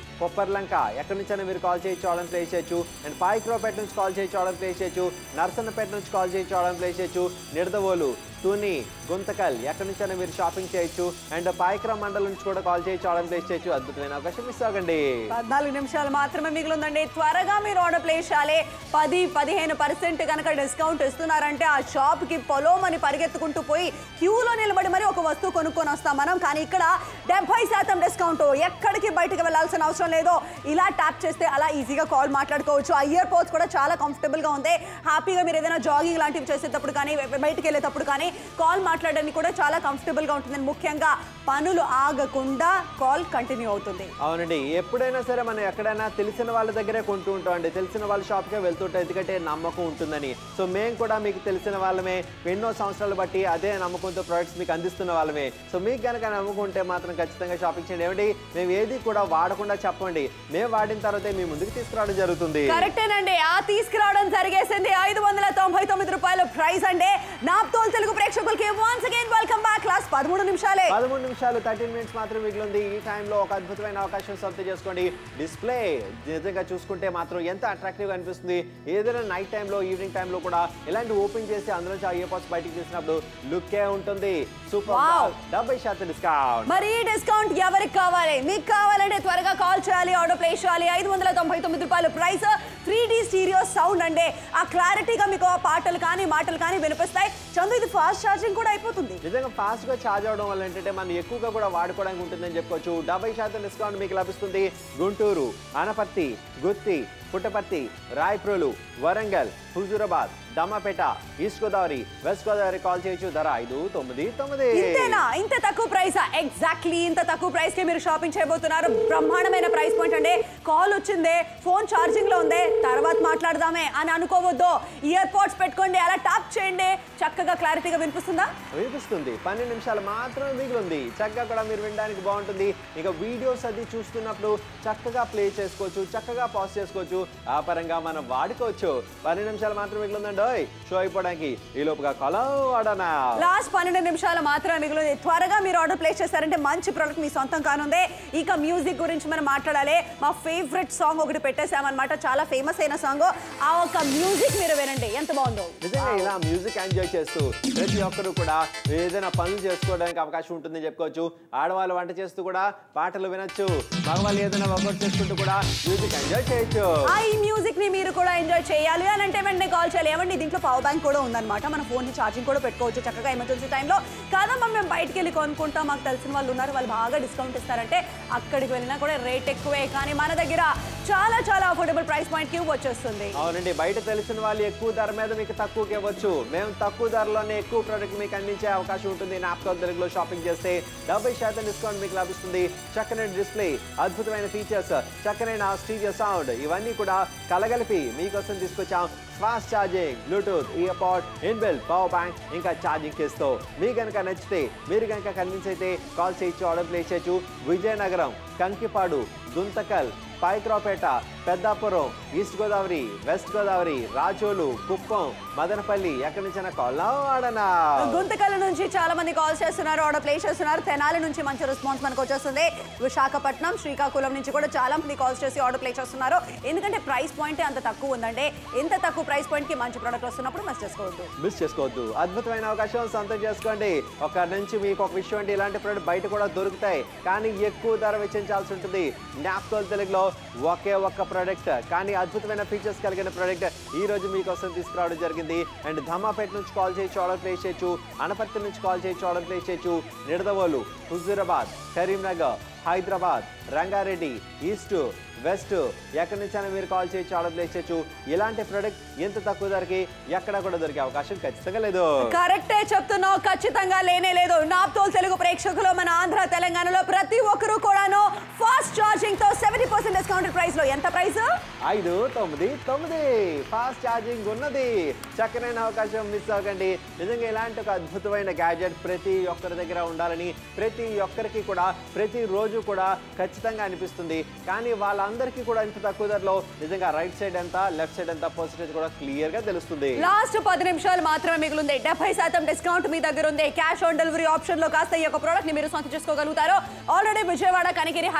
దేవర్లంక ఎక్కడి నుంచైనా మీరు కాల్ చేయొచ్చు ఆర్డర్ ప్లేస్ చేయొచ్చు అండ్ పాయిక్రోపేట నుంచి కాల్ చేయొచ్చు ఆర్డర్ ప్లేస్ చేయొచ్చు నర్సన్నపేట నుంచి కాల్ చేయొచ్చు ఆర్డర్ ప్లేస్ చేయొచ్చు నిడదవోలు తుని గుంతకల్ ఎక్కడి నుంచైనా మీరు షాపింగ్ చేయొచ్చు అండ్ పాయక్రా మండలం నుంచి కూడా కాల్ చేయొచ్చు ఆర్డర్ ప్లేస్ చేయొచ్చు అద్భుతమైన అవకాశం మిస్ అవ్వకండి పద్నాలుగు నిమిషాలు మాత్రమే మిగిలిందండి త్వరగా మీరు ఆర్డర్ ప్లేస్ చేయాలి పది పదిహేను పర్సెంట్ కనుక డిస్కౌంట్ ఇస్తున్నారంటే ఆ షాప్కి పొలోమని పరిగెత్తుకుంటూ పోయి క్యూలో నిలబడి మరి ఒక వస్తువు కొనుక్కొని వస్తాం మనం కానీ ఇక్కడ డెబ్బై శాతం డిస్కౌంట్ ఎక్కడికి బయటకు వెళ్ళాల్సిన అవసరం లేదు ఇలా ట్యాప్ చేస్తే అలా ఈజీగా కాల్ మాట్లాడుకోవచ్చు ఆ ఇయర్ పోడ్స్ కూడా చాలా కంఫర్టబుల్గా ఉంది హ్యాపీగా మీరు ఏదైనా జాగింగ్ లాంటివి చేసేటప్పుడు కానీ బయటికి వెళ్ళేటప్పుడు కానీ కాల్ మాట్లాడడానికి కూడా చాలా కంఫర్టబుల్గా ఉంటుంది ముఖ్యంగా పనులు ఆగకుండా కాల్ కంటిన్యూ అవుతుంది అవునండి ఎప్పుడైనా సరే మనం ఎక్కడైనా తెలిసిన వాళ్ళ దగ్గరే కొంటూ ఉంటాం అండి తెలిసిన వాళ్ళ షాప్కే వెళ్తుంటాం ఎందుకంటే నమ్మకం ఉంటుందని సో మేము కూడా మీకు తెలిసిన వాళ్ళమే ఎన్నో సంవత్సరాలు బట్టి అదే నమ్మకంతో ప్రొడక్ట్స్ మీకు అందిస్తున్న వాళ్ళమే సో మీకు కనుక నమ్మకం ఉంటే మాత్రం ఖచ్చితంగా షాపింగ్ చేయండి ఏమండి మేము ఏది కూడా వాడకుండా చెప్పండి మేము వాడిన తర్వాతే మీ ముందుకు తీసుకురావడం జరుగుతుంది కరెక్టేనండి ఆ తీసుకురావడం జరిగేసింది ఐదు వందల తొంభై తొమ్మిది రూపాయల ప్రైస్ అంటే నాప్తోల్ తెలుగు ప్రేక్షకులకి once again welcome back class పదమూడు నిమిషాలే పదమూడు నిమిషాలు థర్టీన్ మినిట్స్ మాత్రం మిగిలింది ఈ టైంలో ఒక అద్భుతమైన అవకాశం సొంత చేసుకోండి డిస్ప్లే నిజంగా చూసుకుంటే మాత్రం ఎంత అట్రాక్టివ్ అనిపిస్తుంది ఏదైనా నైట్ టైంలో ఈవినింగ్ టైంలో కూడా ఇలాంటి ఓపెన్ చేసి అందులో ఇయర్ పాడ్స్ బయటికి తీసినప్పుడు లుక్కే ఉంటుంది సూపర్ Wow. డెబ్బై శాతం డిస్కౌంట్ మరి ఈ డిస్కౌంట్ ఎవరికి కావాలి మీకు కావాలంటే త్వరగా కాల్ చేయాలి ఆర్డర్ ప్లేస్ చేయాలి ఐదు వందల తొంభై తొమ్మిది రూపాయల price three D stereo sound అండి ఆ క్లారిటీగా మీకు ఆ పాటలు కానీ మాటలు కానీ వినిపిస్తాయి చందు ఇది ఫాస్ట్ ఛార్జింగ్ కూడా అయిపోతుంది నిజంగా ఫాస్ట్ గా ఛార్జ్ అవడం వల్ల ఏంటంటే మనం ఎక్కువగా కూడా వాడుకోవడానికి ఉంటుందని చెప్పుకోవచ్చు డెబ్బై శాతం డిస్కౌంట్ మీకు లభిస్తుంది Guntur Anaparthi Gooty Puttaparthi Rayaprolu Warangal Huzurabad Dammapeta east Godavari west Godavari call చేయొచ్చు ధర ఐదు తొమ్మిది తొమ్మిది ఇంతేనా ఇంత తక్కువ ప్రైస్ ఎగ్జాక్ట్లీ ఇంత తక్కువ ప్రైస్ కి మీరు షాపింగ్ చేయబోతున్నారు బ్రహ్మాండమైన ప్రైస్ పాయింట్ అండి కాల్ వచ్చిందే ఫోన్ ఛార్జింగ్ లో ఉంది తర్వాత మాట్లాడదామే అని అనుకోవద్దు ఇయర్ పోడ్స్ పెట్టుకోండి అలా టాప్ చేయండి చక్కగా క్లారిటీగా వినిపిస్తుందా వినిపిస్తుంది పన్నెండు నిమిషాలు మాత్రమే మిగిలింది చక్కగా కూడా మీరు వినడానికి బాగుంటుంది ఇక వీడియోస్ అది చూస్తున్నప్పుడు చక్కగా ప్లే చేసుకోవచ్చు చక్కగా పాజ్ చేసుకోవచ్చు ఆ పరంగా మనం వాడుకోవచ్చు పన్నెండు నిమిషాలు మాత్రం మిగిలిందండి షో అయిపోవడానికి ఈ లోపుగా కొలం వాడనా లాస్ట్ పన్నెండు నిమిషాలు మాత్రమే మిగిలింది త్వరగా మీరు ఆర్డర్ ప్లేస్ చేస్తారంటే మంచి ప్రోడక్ట్ మీ సొంతం కానుంది ఇక మ్యూజిక్ గురించి మనం మాట్లాడాలి మా ఫేవరెట్ సాంగ్ ఒకటి పెట్టేసామన్నమాట చాలా ఫేమస్ అయిన సాంగ్ ఆ ఒక మ్యూజిక్ మీరు వినండి ఎంత బాగుందో నిజంగా ఇలా మ్యూజిక్ ఎంజాయ్ చేస్తూ ప్రతి ఒక్కరు కూడా ఏదైనా పనులు చేసుకోవడానికి అవకాశం ఉంటుందని చెప్పుకోవచ్చు ఆడవాళ్ళు వంట చేస్తూ కూడా పాటలు వినొచ్చు మగవాళ్ళు ఏదైనా వర్కౌట్ చేసుకుంటూ కూడా మ్యూజిక్ ఎంజాయ్ చేయొచ్చు ఆ ఈ మ్యూజిక్ ని మీరు కూడా ఎంజాయ్ చేయాలి అని అంటే వెంటనే కాల్ చేయాలి ఏమండి దీంట్లో పవర్ బ్యాంక్ కూడా ఉందన్నమాట మన ఫోన్ ని ఛార్జింగ్ కూడా పెట్టుకోవచ్చు చక్కగా ఎమర్జెన్సీ టైంలో కాదమ్మా మేము బయటికి వెళ్ళి కొనుక్కుంటాం మాకు తెలిసిన వాళ్ళు ఉన్నారు వాళ్ళు బాగా డిస్కౌంట్ ఇస్తారంటే అక్కడికి వెళ్ళినా కూడా రేట్ ఎక్కువే కానీ మన దగ్గర చాలా చాలా అఫోర్డబుల్ ప్రైస్ పాయింట్ కి వచ్చేస్తుంది అవునండి బయట తెలిసిన వాళ్ళు ఎక్కువ ధర మీద మీకు తక్కువకి ఇవ్వచ్చు మేము తక్కువ ధరలోనే ఎక్కువ ప్రోడక్ట్ మీకు అందించే అవకాశం ఉంటుంది నాప్కాల్ తెలుగులో షాపింగ్ చేస్తే డెబ్బై శాతం డిస్కౌంట్ మీకు లభిస్తుంది చక్కని డిస్ప్లే అద్భుతమైన ఫీచర్స్ చక్కనైన స్టీరియో సౌండ్ ఇవన్నీ కూడా కలగలిపి మీకోసం తీసుకొచ్చాం fast charging bluetooth ear pod inbuilt power bank ఇంకా ఛార్జింగ్ కేస్తో మీ కనుక నచ్చితే మీరు కనుక కన్విన్స్ అయితే కాల్ చేయొచ్చు ఆర్డర్ ప్లేస్ చేయొచ్చు విజయనగరం కంకిపాడు గుంతకల్ పాయక్రాపేట పెద్దాపురం ఈస్ట్ గోదావరి వెస్ట్ గోదావరి రాజోలు కుప్పం మదనపల్లి ఎక్కడి నుంచైనా కాల్నా వాడనా గుంతకల్ నుంచి చాలా మంది కాల్ చేస్తున్నారు ఆర్డర్ ప్లేస్ చేస్తున్నారు తెనాలి నుంచి మంచి రెస్పాన్స్ మనకు వచ్చేస్తుంది విశాఖపట్నం శ్రీకాకుళం నుంచి కూడా చాలా మంది కాల్స్ చేసి ఆర్డర్ ప్లేస్ చేస్తున్నారు ఎందుకంటే ప్రైస్ పాయింట్ అంత తక్కువ ఉందండి ఎంత తక్కువ ప్రైస్ పాయింట్ కి మంచి ప్రోడక్ట్ వస్తున్నప్పుడు మిస్ చేసుకోవద్దు మిస్ చేసుకోవద్దు అద్భుతమైన అవకాశం సొంతం చేసుకోండి ఒక నుంచి మీకు ఒక విషయం అంటే ఇలాంటి ప్రోడక్ట్ బయట కూడా దొరుకుతాయి కానీ ఎక్కువ ధర వెచ్చించాల్సి ఉంటుంది నాప్తోల్ తెలుగులో ఒకే ఒక్క ప్రోడక్ట్ కానీ అద్భుతమైన ఫీచర్స్ కలిగిన ప్రోడక్ట్ ఈ రోజు మీకోసం తీసుకురావడం జరిగింది అండ్ ధమాపేట నుంచి కాల్ చేయొచ్చు ఆర్డర్ ప్లేస్ చేయొచ్చు అనపర్తి నుంచి కాల్ చేయొచ్చు ఆర్డర్ ప్లేస్ చేయొచ్చు నిడదవోలు హుజూరాబాద్ కరీంనగర్ హైదరాబాద్ రంగారెడ్డి ఈస్ట్ వెస్ట్ ఎక్కడి నుంచైనా మీరు కాల్ చేయొచ్చు ఆర్డర్ ప్లేస్ చేయొచ్చు ఇలాంటి ప్రోడక్ట్ ఎంత తక్కువ ధరకి ఎక్కడా కూడా దొరికే అవకాశం ఖచ్చితంగా లేదు కరెక్టే చెప్తున్నావు ఖచ్చితంగా లేనే లేదు నాప్తోల్ తెలుగు ప్రేక్షకులు మన ఆంధ్ర తెలంగాణలో ప్రతి ఒక్కరూ కూడాను ఫాస్ట్ ఛార్జింగ్ తో సెవెంటీ పర్సెంట్ డిస్కౌంట్ ప్రైస్ లో ఎంత ప్రైస్ ఐదు తొమ్మిది తొమ్మిది ఫాస్ట్ ఛార్జింగ్ ఉన్నది చక్కనైన అవకాశం మిస్ అవ్వకండి నిజంగా ఇలాంటి ఒక అద్భుతమైన గ్యాజెట్ ప్రతి ఒక్కరి దగ్గర ఉండాలని ప్రతి ఒక్కరికి కూడా ప్రతి రోజు కూడా ఖచ్చితంగా అనిపిస్తుంది కానీ వాళ్ళందరికీ కూడా ఇంత తక్కువ ధరలో నిజంగా రైట్ సైడ్ ఎంత లెఫ్ట్ సైడ్ ఎంత పర్సెంటేజ్ కూడా క్లియర్ గా తెలుస్తుంది లాస్ట్ పది నిమిషాలు మాత్రమే మిగిలింది డెబ్బై శాతం డిస్కౌంట్ మీ దగ్గర ఉంది క్యాష్ ఆన్ డెలివరీ ఆప్షన్ లో కాస్త ఈ యొక్క ప్రోడక్ట్ ని మీరు సొంత చేసుకోగలుగుతారు ఆల్రెడీ విజయవాడ కనిగిరి హైదరాబాద్ నుంచి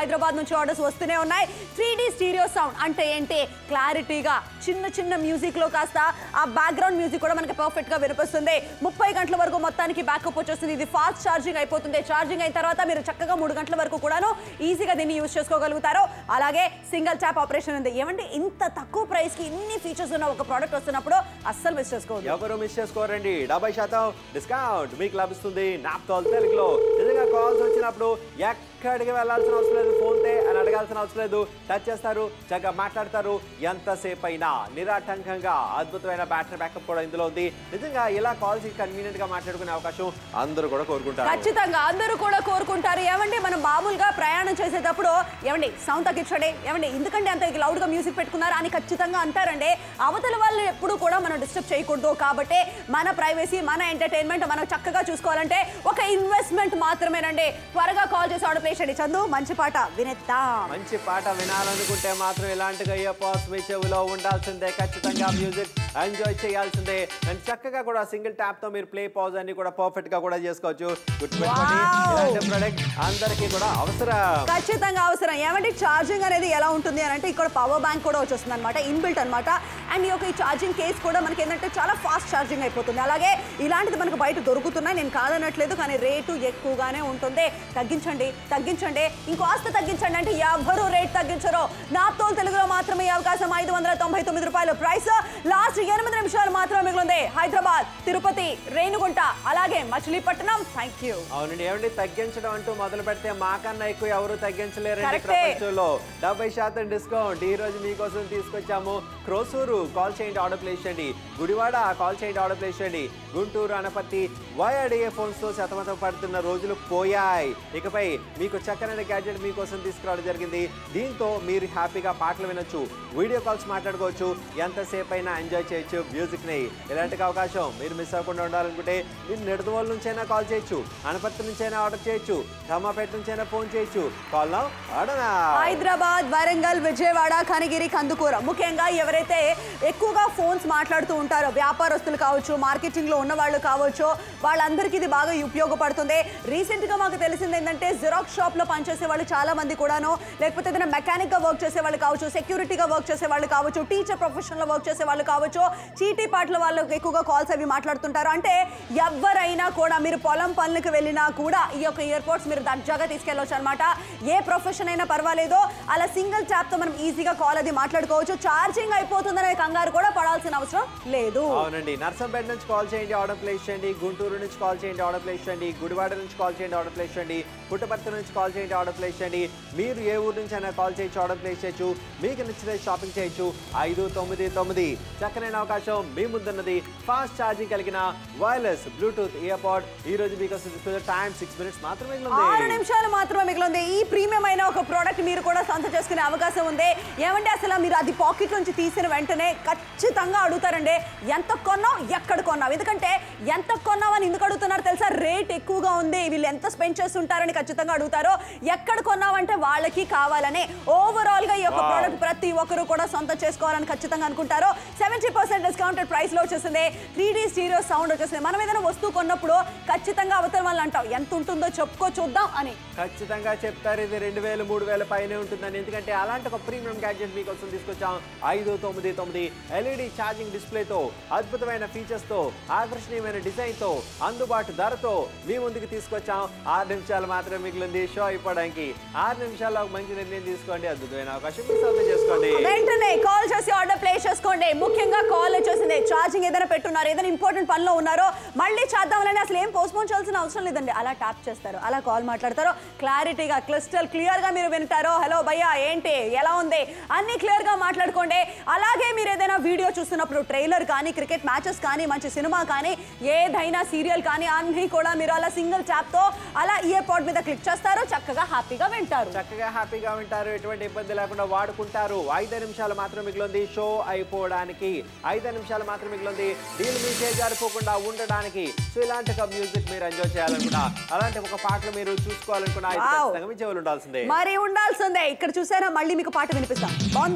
నుంచి ఆర్డర్స్ వస్తూనే ఉన్నాయి త్రీ డి స్టీరియో సౌండ్ అంటే ఏంటి క్లారిటీగా చిన్న చిన్న మ్యూజిక్ లో కాస్త ఆ బ్యాక్గ్రౌండ్ మ్యూజిక్ కూడా మనకి పర్ఫెక్ట్ గా వినిపిస్తుంది ముప్పై గంటల వరకు మొత్తానికి బ్యాకప్ వచ్చేస్తుంది ఇది ఫాస్ట్ ఛార్జింగ్ అయిపోతుంది ఛార్జింగ్ అయిన తర్వాత మీరు చక్కగా మూడు గంటల వరకు కూడాను ఈజీగా దీన్ని యూజ్ చేసుకోగలుగుతారు అలాగే సింగిల్ ట్యాప్ ఆపరేషన్ ఉంది ఏమంటే ఇంత తక్కువ ప్రైస్ కి ఇన్ని ఫీచర్స్ ఉన్న ఒక ప్రోడక్ట్ వస్తున్నప్పుడు అస్సలు మిస్ చేసుకోవద్దు ఎవరు మిస్ చేసుకోరండి డెబ్బై శాతం డిస్కౌంట్ మీకు లభిస్తుంది నాప్తోల్ తెలుగులో నిజంగా కాల్స్ వచ్చినప్పుడు ఎక్కడికి వెళ్ళాల్సిన అవసరం లేదు ఫోన్ తే అని అడగాల్సిన అవసరం లేదు టచ్ చేస్తారు చక్కగా మాట్లాడతారు ఎంతసేపు అయినా నిరాటంకంగా అద్భుతమైన బ్యాటరీ బ్యాకప్ కూడా ఇందులో ఉంది నిజంగా ఇలా కాల్స్ కన్వీనియంట్ గా మాట్లాడుకునే అవకాశం అందరూ కూడా కోరుకుంటారు ఖచ్చితంగా అందరూ కూడా కోరుకుంటారు ఏమండి మనం మామూలుగా ప్రయాణం చేసేటప్పుడు ఏమండి సౌండ్ తగ్గించండి ఏమండి ఎందుకంటే అంత లౌడ్ గా మ్యూజిక్ పెట్టుకున్నారు అని ఖచ్చితంగా అంటారండి అవతల వాళ్ళు ఎప్పుడు కూడా మనం డిస్టర్బ్ చేయకూడదు కాబట్టి మన ప్రైవసీ మన ఎంటర్టైన్మెంట్ మనం చక్కగా చూసుకోవాలంటే ఒక ఇన్వెస్ట్మెంట్ మాత్రమేనండి త్వరగా కాల్ చేసి ఆర్డర్ ప్లేస్ చేయండి చందు మంచి పాట వినేద్దాం మంచి పాట వినాలనుకుంటే మాత్రం ఇలాంటిగా ఇయర్ పాస్ మీ చెవిలో ఉండాల్సిందే ఖచ్చితంగా మ్యూజిక్ ఎంజాయ్ చేయాల్సిందే అండ్ చక్కగా కూడా సింగిల్ ట్యాప్ తో మీరు ప్లే పాజ్ అన్ని కూడా పర్ఫెక్ట్ గా కూడా చేసుకోవచ్చు గుర్తుపెట్టుకోండి Wow! ఇలాంటి ప్రొడక్ట్ అందరికీ కూడా అవసరం ఖచ్చితంగా అవసరం ఏమంటే ఛార్జింగ్ అనేది ఎలా ఉంటుంది అని అంటే ఇక్కడ పవర్ బ్యాంక్ కూడా వచ్చేస్తుంది అనమాట ఇన్బిల్ట్ అనమాట అండ్ ఈ యొక్క ఈ ఛార్జింగ్ కేస్ కూడా మనకి ఏంటంటే చాలా ఫాస్ట్ ఛార్జింగ్ అయిపోతుంది అలాగే ఇలాంటిది మనకు బయట దొరుకుతున్నాయి నేను కాదనట్లేదు కానీ రేటు ఎక్కువగానే ఉంటుంది తగ్గించండి తగ్గించండి ఇంకోస్త తగ్గించండి అంటే ఎవరు రేట్ తగ్గించరు నాతో తెలుగులో మాత్రమే ఈ అవకాశం ఐదు వందల తొంభై తొమ్మిది రూపాయలు ప్రైస్ లాస్ట్ ఎనిమిది నిమిషాలు మాత్రమే మిగిలింది హైదరాబాద్ తిరుపతి రేణుగుంట అలాగే మచిలీపట్నం థ్యాంక్ యూ అవునండి ఏమండి తగ్గించడం అంటూ మొదలు పెడితే మాకన్నా ఎక్కువ ఎవరు తగ్గించలేరండి Correct. ప్రపంచంలో డెబ్బై శాతం డిస్కౌంట్ ఈ రోజు మీకోసం తీసుకొచ్చాము క్రోసూరు కాల్ చేయండి ఆర్డర్ ప్లేస్ చేయండి గుడివాడ కాల్ చేయండి ఆర్డర్ ప్లేస్ చేయండి గుంటూరు అనపత్తి వైఆర్డిఏ ఫోన్స్ తో శతమతం పడుతున్న రోజులు పోయాయి ఇకపై మీకు చక్కనైన గ్యాడ్జెట్ మీకోసం తీసుకురావడం జరిగింది దీంతో మీరు హ్యాపీగా పాటలు వినొచ్చు వీడియో కాల్స్ మాట్లాడుకోవచ్చు ఎంతసేపు అయినా ఎంజాయ్ చేయొచ్చు మ్యూజిక్ ని ఇలాంటి అవకాశం మీరు మిస్ అవ్వకుండా ఉండాలనుకుంటే మీరు నిడదవోలు నుంచైనా కాల్ చేయొచ్చు అనపత్తి నుంచైనా ఆర్డర్ చేయొచ్చు ఖమ్మాపేట నుంచైనా ఫోన్ చేయొచ్చు call now order Hyderabad Warangal Vijayawada Kanigiri Kandukur ముఖ్యంగా ఎవరైతే ఎక్కువగా ఫోన్స్ మాట్లాడుతూ ఉంటారో వ్యాపారస్తులు కావచ్చు మార్కెటింగ్ లో ఉన్న వాళ్ళు కావచ్చు వాళ్ళందరికీ ఇది బాగా ఉపయోగపడుతుంది రీసెంట్ గా మాకు తెలిసింది ఏంటంటే జిరాక్స్ షాప్ లో పనిచేసే వాళ్ళు చాలా మంది కూడాను లేకపోతే ఏదైనా మెకానిక్ గా వర్క్ చేసే వాళ్ళు కావచ్చు సెక్యూరిటీగా వర్క్ చేసే వాళ్ళు కావచ్చు టీచర్ ప్రొఫెషన్ లో వర్క్ చేసే వాళ్ళు కావచ్చు చీటీ పాటల వాళ్ళకి ఎక్కువగా కాల్స్ అవి మాట్లాడుతుంటారు అంటే ఎవరైనా కూడా మీరు పొలం పనులకు వెళ్ళినా కూడా ఈ యొక్క ఇయర్పోర్ట్స్ మీరు దర్జాగా తీసుకెళ్ళవచ్చు అనమాట ఏ ప్రొఫెషన్ అయినా పర్వాలేదు అలా సింగిల్ ట్యాప్ తో మనం ఈజీగా కాల్ అది మాట్లాడుకోవచ్చు ఛార్జింగ్ అయిపోతుందనే కంగారు కూడా పడాల్సిన అవసరం లేదు అవునండి నర్సంపేట నుంచి కాల్ చేయండి ఆర్డర్ ప్లేస్ చేయండి గుంటూరు నుంచి కాల్ చేయండి ఆర్డర్ ప్లేస్ చేయండి గుడివాడ నుంచి కాల్ చేయండి ఆర్డర్ ప్లేస్ చేయండి పుట్టపర్తి నుంచి కాల్ చేయండి ఆర్డర్ ప్లేస్ చేయండి మీరు ఏ ఊరు నుంచి అయినా కాల్ చేయొచ్చు ఆర్డర్ ప్లేస్ చేయొచ్చు మీకు నచ్చితే షాపింగ్ చేయొచ్చు ఐదు తొమ్మిది తొమ్మిది చక్కనైన అవకాశం మీ ముందున్నది ఫాస్ట్ ఛార్జింగ్ కలిగిన వైర్లెస్ బ్లూటూత్ ఇయర్ పాడ్ ఈ రోజు మీకు టైం సిక్స్ మినిట్స్ మాత్రమే ఆరు మిగిలింది నిమిషాలు మాత్రమే మిగిలింది ఈ ప్రీమియం అయిన ఒక ప్రోడక్ట్ మీరు కూడా సొంత చేసుకునే అవకాశం ఉంది ఏమంటే అసలు మీరు అది పాకెట్ నుంచి తీసిన వెంటనే ఖచ్చితంగా అడుగుతారండి ఎంత కొన్నావు ఎక్కడ కొన్నావు ఎందుకంటే ఎంత కొన్నావు అని ఎందుకు అడుగుతున్నారు తెలుసా రేట్ ఎక్కువగా ఉంది వీళ్ళు ఎంత స్పెండ్ చేస్తుంటారని ఖచ్చితంగా అడుగుతారు ఎక్కడ కొన్నావు అంటే వాళ్ళకి కావాలని ఓవరాల్ గా ఈ యొక్క Wow. ప్రోడక్ట్ ప్రతి ఒక్కరు కూడా సొంత చేసుకోవాలని ఖచ్చితంగా అనుకుంటారు సెవెంటీ పర్సెంట్ డిస్కౌంటెడ్ ప్రైస్ లో వచ్చేసింది త్రీ డీ స్టీరియో సౌండ్ వచ్చేసింది మనం ఏదైనా వస్తువు కొన్నప్పుడు ఖచ్చితంగా అవతల వాళ్ళు అంటాం ఎంత ఉంటుందో చెప్పుకో చూద్దాం అని ఖచ్చితంగా చెప్తారు ఇది రెండు వేలు మూడు వేల పైనే ఉంటుందని ఎందుకంటే అలాంటి ఒక ప్రీమియం గ్యాడ్జెట్ మీకోసం తీసుకొచ్చాం ఐదు తొమ్మిది తొమ్మిది ఎల్ఈడి ఛార్జింగ్ డిస్ప్లేతో అద్భుతమైన ఫీచర్స్ తో ఆకర్షణీయమైన డిజైన్ తో అందుబాటు ధరతో మీ ముందుకు తీసుకొచ్చాం ఆరు నిమిషాలు మాత్రమే మిగిలింది షో అయిపోవడానికి ఆరు నిమిషాల్లో ఒక మంచి నిర్ణయం తీసుకోండి అద్భుతమైన అవకాశం మీ సొంతం చేసుకోండి వెంటనే కాల్ చేసి ఆర్డర్ ప్లేస్ చేసుకోండి ముఖ్యంగా కాల్ వచ్చేసింది ఛార్జింగ్ ఏదైనా పెట్టున్నారు ఏదైనా ఇంపార్టెంట్ పనిలో ఉన్నారో మళ్ళీ చేద్దామని అసలు ఏం పోస్ట్పోన్ చేయాల్సిన అవసరం లేదండి అలా ట్యాప్ చేస్తారు అలా కాల్ మాట్లాడతారు క్లారిటీగా క్లిస్టల్ క్లియర్ గా మీరు వింటారు హలో భయ్యా ఏంటి ఎలా ఉంది అన్ని క్లియర్ గా మాట్లాడుకోండి అలాగే మీరు ఏదైనా వీడియో చూస్తున్నప్పుడు ట్రైలర్ కానీ క్రికెట్ మ్యాచెస్ కానీ మంచి సినిమా కానీ ఏదైనా సీరియల్ కానీ అన్ని కూడా మీరు అలా సింగిల్ ట్యాప్ తో అలా ఇయర్ పాడ్ మీద క్లిక్ చేస్తారు చక్కగా హ్యాపీగా వింటారు చక్కగా హ్యాపీగా వింటారు ఎటువంటి ఇబ్బంది లేకుండా వాడుకుంటారు ఐదు నిమిషాలు మాత్రం మిగిలింది షో అయిపోవడానికి ఐదు నిమిషాలు మాత్రం మిగిలింది డీల్ మీ జారిపోకుండా ఉండడానికి సో ఇలాంటి ఒక మ్యూజిక్ మీరు ఎంజాయ్ చేయాలనుకున్నా అలాంటి ఒక పాటలు మీరు చూసుకోవాలనుకున్నా ఇది Wow. ఖచ్చితంగా మీ చెవులు ఉండాల్సిందే మరి ఉండాల్సిందే ఇక్కడ చూసారా మళ్ళీ మీకు పాట వినిపిస్తాం బాగుందా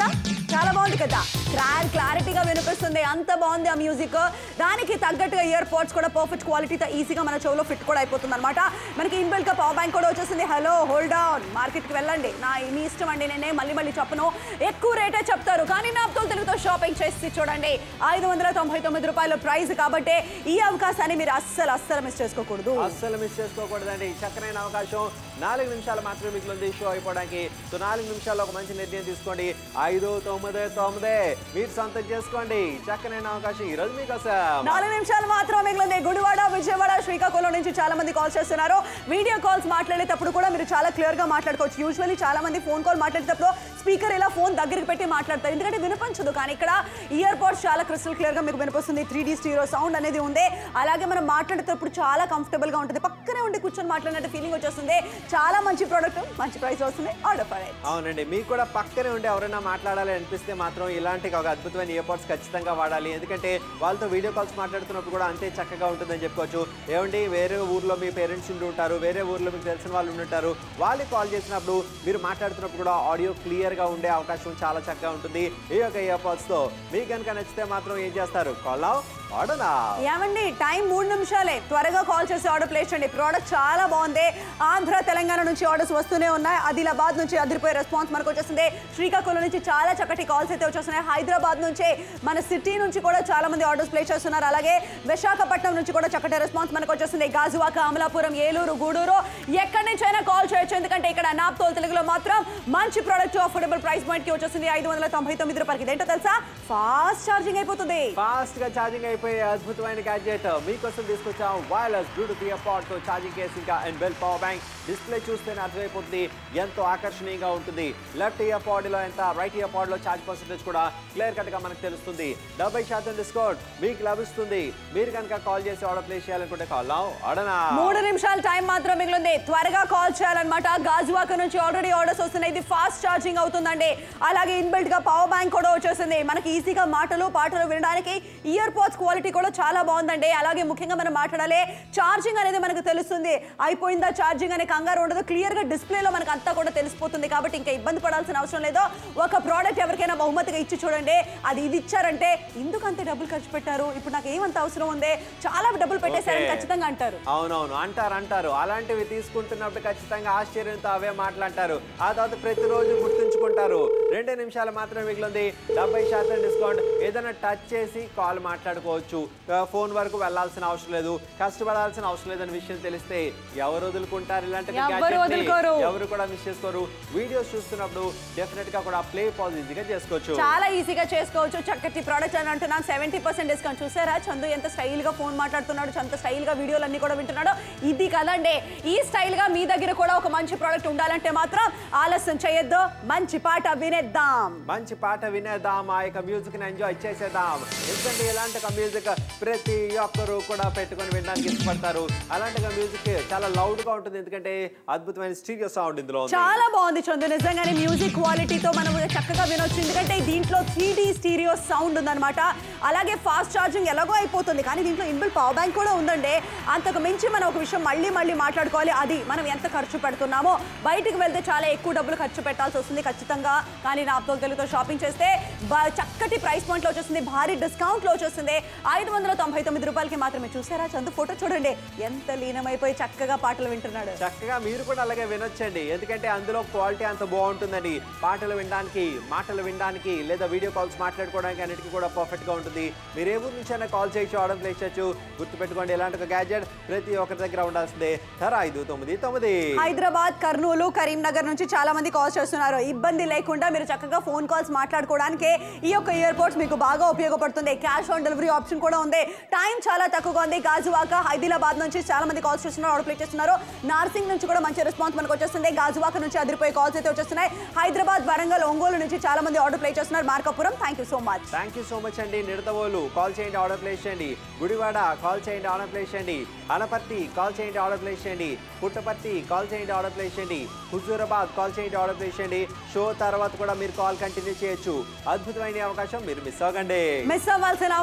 చాలా బాగుంది కదా క్లార్ క్లారిటీగా వినిపిస్తుంది అంత బాగుంది ఆ మ్యూజిక్ దానికి తగ్గట్టుగా ఇయర్ పోడ్స్ కూడా పర్ఫెక్ట్ క్వాలిటీతో ఈజీగా మన చెవులో ఫిట్ కూడా అయిపోతుంది అనమాట మనకి ఇన్బిల్ట్ గా పవర్ బ్యాంక్ కూడా వచ్చేసింది హలో హోల్డ్ ఆన్ మార్కెట్ కి వెళ్ళండి నా మీ ఇష్టం అండి నేనే మళ్ళీ మళ్ళీ చెప్పను ఎక్కువ రేటే చెప్తారు కానీ నా అబ్దుల్ తెలుగుతో షాపింగ్ చేసి చూడండి ఐదు వందల తొంభై తొమ్మిది రూపాయల ప్రైస్ కాబట్టి ఈ అవకాశాన్ని మీరు అస్సలు అస్సలు మిస్ చేసుకోకూడదు అస్సలు మిస్ చేసుకోకూడదండి చక్కనైన అవకాశం నాలుగు నిమిషాలు మాత్రమే మిగిలింది షో అయిపోవడానికి సో నాలుగు నిమిషాల్లో ఒక మంచి నిర్ణయం తీసుకోండి ఐదు తొమ్మిది తొమ్మిది మీరు సొంతం చేసుకోండి చక్కనైన అవకాశం ఈ రోజు మీకోసం నాలుగు నిమిషాలు మాత్రం మిగిలింది గుడివాడ విజయవాడ శ్రీకాకుళం నుంచి చాలా మంది కాల్ చేస్తున్నారు వీడియో కాల్స్ మాట్లాడేటప్పుడు కూడా మీరు చాలా క్లియర్ గా మాట్లాడుకోవచ్చు యూజువల్లీ చాలా మంది ఫోన్ కాల్ మాట్లాడేటప్పుడు స్పీకర్ ఇలా ఫోన్ దగ్గరికి పెట్టి మాట్లాడతారు ఎందుకంటే వినిపించదు కానీ ఇక్కడ ఇయర్ పోడ్స్ చాలా క్రిస్టల్ క్లియర్ గా మీకు వినిపిస్తుంది త్రీ డీ స్టీరో సౌండ్ అనేది ఉంది అలాగే మనం మాట్లాడేటప్పుడు చాలా కంఫర్టబుల్ గా ఉంటుంది పక్కనే ఉండి కూర్చొని మాట్లాడినట్టు ఫీలింగ్ వచ్చేస్తుంది చాలా మంచి ప్రోడక్ట్ మంచి ప్రైస్ వస్తుంది ఆర్డర్ ఫర్ ఇట్ అవునండి మీకు కూడా పక్కనే ఉండి ఎవరైనా మాట్లాడాలి అనిపిస్తే మాత్రం ఇలాంటి ఒక అద్భుతమైన ఇయర్పోర్ట్స్ ఖచ్చితంగా వాడాలి ఎందుకంటే వాళ్ళతో వీడియో కాల్స్ మాట్లాడుతున్నప్పుడు కూడా అంతే చక్కగా ఉంటుందని చెప్పుకోవచ్చు ఏమండి వేరే ఊర్లో మీ పేరెంట్స్ ఉండి ఉంటారు వేరే ఊర్లో మీకు తెలిసిన వాళ్ళు ఉండి ఉంటారు వాళ్ళకి కాల్ చేసినప్పుడు మీరు మాట్లాడుతున్నప్పుడు కూడా ఆడియో క్లియర్గా ఉండే అవకాశం చాలా చక్కగా ఉంటుంది ఈ యొక్క ఇయర్పోర్ట్స్తో మీకు కనుక నచ్చితే మాత్రం ఏం చేస్తారు కాల్ ఆర్డర్ ఏమండి టైం మూడు నిమిషాలే త్వరగా కాల్ చేసి ఆర్డర్ ప్లేస్ చేయండి ప్రోడక్ట్ చాలా బాగుంది ఆంధ్ర తెలంగాణ నుంచి ఆర్డర్స్ వస్తూనే ఉన్నాయి ఆదిలాబాద్ నుంచి అదిరిపోయే రెస్పాన్స్ మనకు వచ్చేసింది శ్రీకాకుళం నుంచి చాలా చక్కటి కాల్స్ అయితే వచ్చేస్తున్నాయి హైదరాబాద్ నుంచి మన సిటీ నుంచి కూడా చాలా మంది ఆర్డర్స్ ప్లేస్ చేస్తున్నారు అలాగే విశాఖపట్నం నుంచి కూడా చక్కటి రెస్పాన్స్ మనకు వచ్చేసింది గాజువాక అమలాపురం ఏలూరు గూడూరు ఎక్కడి నుంచైనా కాల్ చేయొచ్చు ఎందుకంటే ఇక్కడ నాప్తోల్ తెలుగులో మాత్రం మంచి ప్రోడక్ట్ అఫోర్డబుల్ ప్రైస్ పాయింట్ కి వచ్చేసింది ఐదు వందల తొంభై తొమ్మిది రూపాయలకి ఇదేంటో తెలుసా ఫాస్ట్ ఛార్జింగ్ అయిపోతుంది ఫాస్ట్ గా ఛార్జింగ్ అయిపోయే అద్భుతమైన గ్యాడ్జెట్ మీకోసం తీసుకొచ్చాం వైర్లెస్ బ్లూటూత్ ఇయర్ పాడ్ తో ఛార్జింగ్ కేస్ ఇంకా and bell power bank display చూస్తేనే అర్థమైపోతుంది ఎంతో ఆకర్షణీయంగా ఉంటుంది లెఫ్ట్ ఇయర్ పాడ్ లో ఎంత రైట్ ఇయర్ పాడ్ లో ఛార్జ్ పర్సెంటేజ్ కూడా క్లియర్ కట్ గా మనకు తెలుస్తుంది డెబ్బై శాతం డిస్కౌంట్ మీకు లభిస్తుంది మీరు కనుక కాల్ చేసి ఆర్డర్ ప్లేస్ చేయాలనుకుంటే కాల్ అడనా మూడు నిమిషాల టైం మాత్రం మిగిలింది త్వరగా కాల్ చేయాలన్నమాట గాజువాక నుంచి ఆల్రెడీ ఆర్డర్స్ వస్తున్నాయి ఇది ఫాస్ట్ ఛార్జింగ్ అవుతుందండి అలాగే ఇన్బిల్ట్ గా పవర్ బ్యాంక్ కూడా వచ్చేసింది మనకి ఈజీగా మాటలు పాటలు వినడానికి ఇయర్ పోడ్స్ క్వాలిటీ కూడా చాలా బాగుందండి అలాగే ముఖ్యంగా మనం మాట్లాడాలి ఛార్జింగ్ అనేది మనకు తెలుస్తుంది అయిపోయిందా ఛార్జింగ్ అనే కంగారు ఉండదు క్లియర్ గా డిస్ప్లేలో మనకు అంతా కూడా తెలిసిపోతుంది కాబట్టి ఇంకా ఇబ్బంది పడాల్సిన అవసరం లేదు ఒక ప్రోడక్ట్ ఎవరికైనా బహుమతిగా ఇచ్చి చూడండి అది ఇది ఇచ్చారంటే ఎందుకు అంత డబ్బులు ఖర్చు పెట్టారు ఇప్పుడు నాకు ఏమంత అవసరం ఉంది చాలా డబ్బులు పెట్టేశారని Okay. ఖచ్చితంగా అంటారు అవునవును అంటారు అంటారు అలాంటివి తీసుకుంటున్నప్పుడు ఖచ్చితంగా ఆశ్చర్యంతో అవే మాట్లాడతారు ఆ తర్వాత ప్రతిరోజు గుర్తుంచుకుంటారు రెండే నిమిషాలు మాత్రమే మిగిలింది డెబ్బై శాతం డిస్కౌంట్ ఏదైనా టచ్ చేసి కాల్ మాట్లాడుకోవచ్చు ఆ, ఫోన్ వరకు వెళ్ళాల్సిన అవసరం లేదు కష్టపడాల్సిన అవసరం లేదని విషయం తెలిస్తే ఎవరు వదులుకుంటారు ఇలాంటి ఎవ్వరు gadget ని? వదులుకోరు. ఎవరు కూడా మిస్ చేసుకోరు వీడియోస్ చూస్తున్నప్పుడు డెఫినెట్ గా కూడా ప్లే పాజ్ ఈజీగా చేసుకోవచ్చు చాలా ఈజీగా చేసుకోవచ్చు చక్కటి ప్రోడక్ట్ అని అంటున్నాను సెవెంటీ పర్సెంట్ డిస్కౌంట్ చూసారా చందు ఎంత స్టైల్ గా ఫోన్ మాట్లాడుతున్నాడు ఎంత స్టైల్ గా వీడియోలు అన్ని కూడా వింటున్నాడు ఇది కదండి ఈ స్టైల్ గా మీ దగ్గర కూడా ఒక మంచి ప్రోడక్ట్ ఉండాలంటే మాత్రం ఆలస్యం చేయొద్దు మంచి పాట వినేద్దాం మంచి పాట వినేద్దాం ఆ యొక్క మ్యూజిక్ ని ఎంజాయ్ చేసేద్దాం ఎందుకంటే ఇలాంటి ఒక మ్యూజిక్ ప్రతి ఒక్కరు కూడా పెట్టుకొని వినడానికి ఇష్టపడతారు అలాంటి ఒక మ్యూజిక్ చాలా లౌడ్ గా ఉంటుంది ఎందుకంటే అద్భుతమైన స్టీరియో సౌండ్ ఇందులో ఉంది చాలా బాగుంది చందు నిజంగానే మ్యూజిక్ క్వాలిటీతో మనం చక్కగా వినొచ్చు ఎందుకంటే దీంట్లో త్రీ డి స్టీరియో సౌండ్ ఉందన్నమాట అలాగే ఫాస్ట్ ఛార్జింగ్ ఎలాగో అయిపోతుంది కానీ దీంట్లో ఇన్బిల్ పవర్ బ్యాంక్ కూడా ఉందండి అంతకు మించి మనం ఒక విషయం మళ్ళీ మళ్ళీ మాట్లాడుకోవాలి అది మనం ఎంత ఖర్చు పెడుతున్నామో బయటికి వెళ్తే చాలా ఎక్కువ డబ్బులు ఖర్చు పెట్టాల్సి వస్తుంది ఖచ్చితంగా కానీ నా అప్తో తెలుగుతో షాపింగ్ చేస్తే బా- చక్కటి ప్రైస్ పాయింట్ లో వచ్చేసింది భారీ డిస్కౌంట్ లో వచ్చేసింది ఐదు వందల తొంభై తొమ్మిది రూపాయలకి మాత్రమే చూసారా చందు ఫోటో చూడండి ఎంత లీనమైపోయి చక్కగా పాటలు వింటున్నాడు చక్కగా మీరు కూడా అలాగే వినొచ్చండి ఎందుకంటే అందులో క్వాలిటీ అంత బాగుంటుందండి పాటలు వినడానికి మాటలు వినడానికి లేదా వీడియో కాల్స్ మాట్లాడుకోవడానికి అన్నిటికీ కూడా పర్ఫెక్ట్ గా ఉంటుంది మీరు ఏ ఊరు నుంచైనా కాల్ చేయొచ్చు ఆర్డర్ ప్లేస్ చేయొచ్చు గుర్తుపెట్టుకోండి ఇలాంటి ఒక గ్యాజెట్ ప్రతి ఒక్కరి దగ్గర ఉండాల్సిందే ధర ఐదు తొమ్మిది తొమ్మిది హైదరాబాద్ కర్నూలు కరీంనగర్ నుంచి చాలా మంది కాల్స్ చేస్తున్నారు ఇబ్బంది లేకుండా మీరు చక్కగా ఫోన్ కాల్స్ మాట్లాడుకోవడానికి ఈ యొక్క ఇయర్పోర్ట్స్ మీకు బాగా ఉపయోగపడుతుంది క్యాష్ ఆన్ డెలివరీ ఆప్షన్ కూడా ఉంది టైం చాలా తక్కువగా ఉంది గాజువాక హైదరాబాద్ నుంచి చాలా మంది కాల్స్ చేస్తున్నారు ఆర్డర్ ప్లే చేస్తున్నారు నార్సింగ్ నుంచి కూడా మంచి రెస్పాన్స్ మనకు వచ్చేస్తుంది గాజువాక నుంచి అదిరిపోయే కాల్స్ అయితే వచ్చేస్తున్నాయి హైదరాబాద్ వరంగల్ ఒంగోలు నుంచి చాలా మంది ఆర్డర్ ప్లే చేస్తున్నారు Markapuram thank you so much thank you so much అండి నిడతవోలు కాల్ చేయండి ఆర్డర్ ప్లేస్ చేయండి గుడివాడ కాల్ చేయండి ఆర్డర్ ప్లేస్ చేయండి అనపర్తి కాల్ చేయండి ఆర్డర్ ప్లేస్ చేయండి పుట్టపర్తి కాల్ చేయండి ఆర్డర్ ప్లేస్ చేయండి హుజూరాబాద్ కాల్ చేయండి ఆర్డర్ ప్లేస్ చేయండి షో తర్వాత కూడా మీరు కాల్ కంటిన్యూ చేయొచ్చు అద్భుతమైన అవకాశం మీరు మిస్ అవ్వకండి మిస్ అవ్వాల్సిన అవసరం లేదు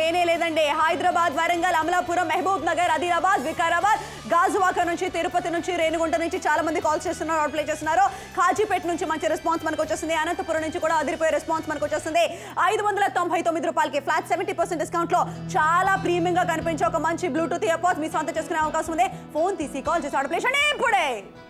లేనే లేదండి హైదరాబాద్ వరంగల్ అమలాపురం మహబూబ్ నగర్ ఆదిలాబాద్ వికారాబాద్ గాజువాక నుంచి తిరుపతి నుంచి రేణిగుంట నుంచి చాలా మంది కాల్స్ చేస్తున్నారు అవుట్ ప్లే చేస్తున్నారు కాజీపేట నుంచి మంచి రెస్పాన్స్ మనకు వచ్చేసింది అనంతపురం నుంచి కూడా అదిరిపోయే రెస్పాన్స్ మనకు వచ్చేసింది ఐదు వందల తొంభై తొమ్మిది రూపాయలకి ఫ్లాట్ సెవెంటీ పర్సెంట్ డిస్కౌంట్ లో చాలా ప్రీమియం గా కనిపించే ఒక మంచి బ్లూటూత్ ఇయర్ పోడ్స్ మీ సొంత చేసుకునే అవకాశం ఉంది ఫోన్ తీసి కాల్ చేసి అవుట్ ప్లే చేయండి ఇప్పుడే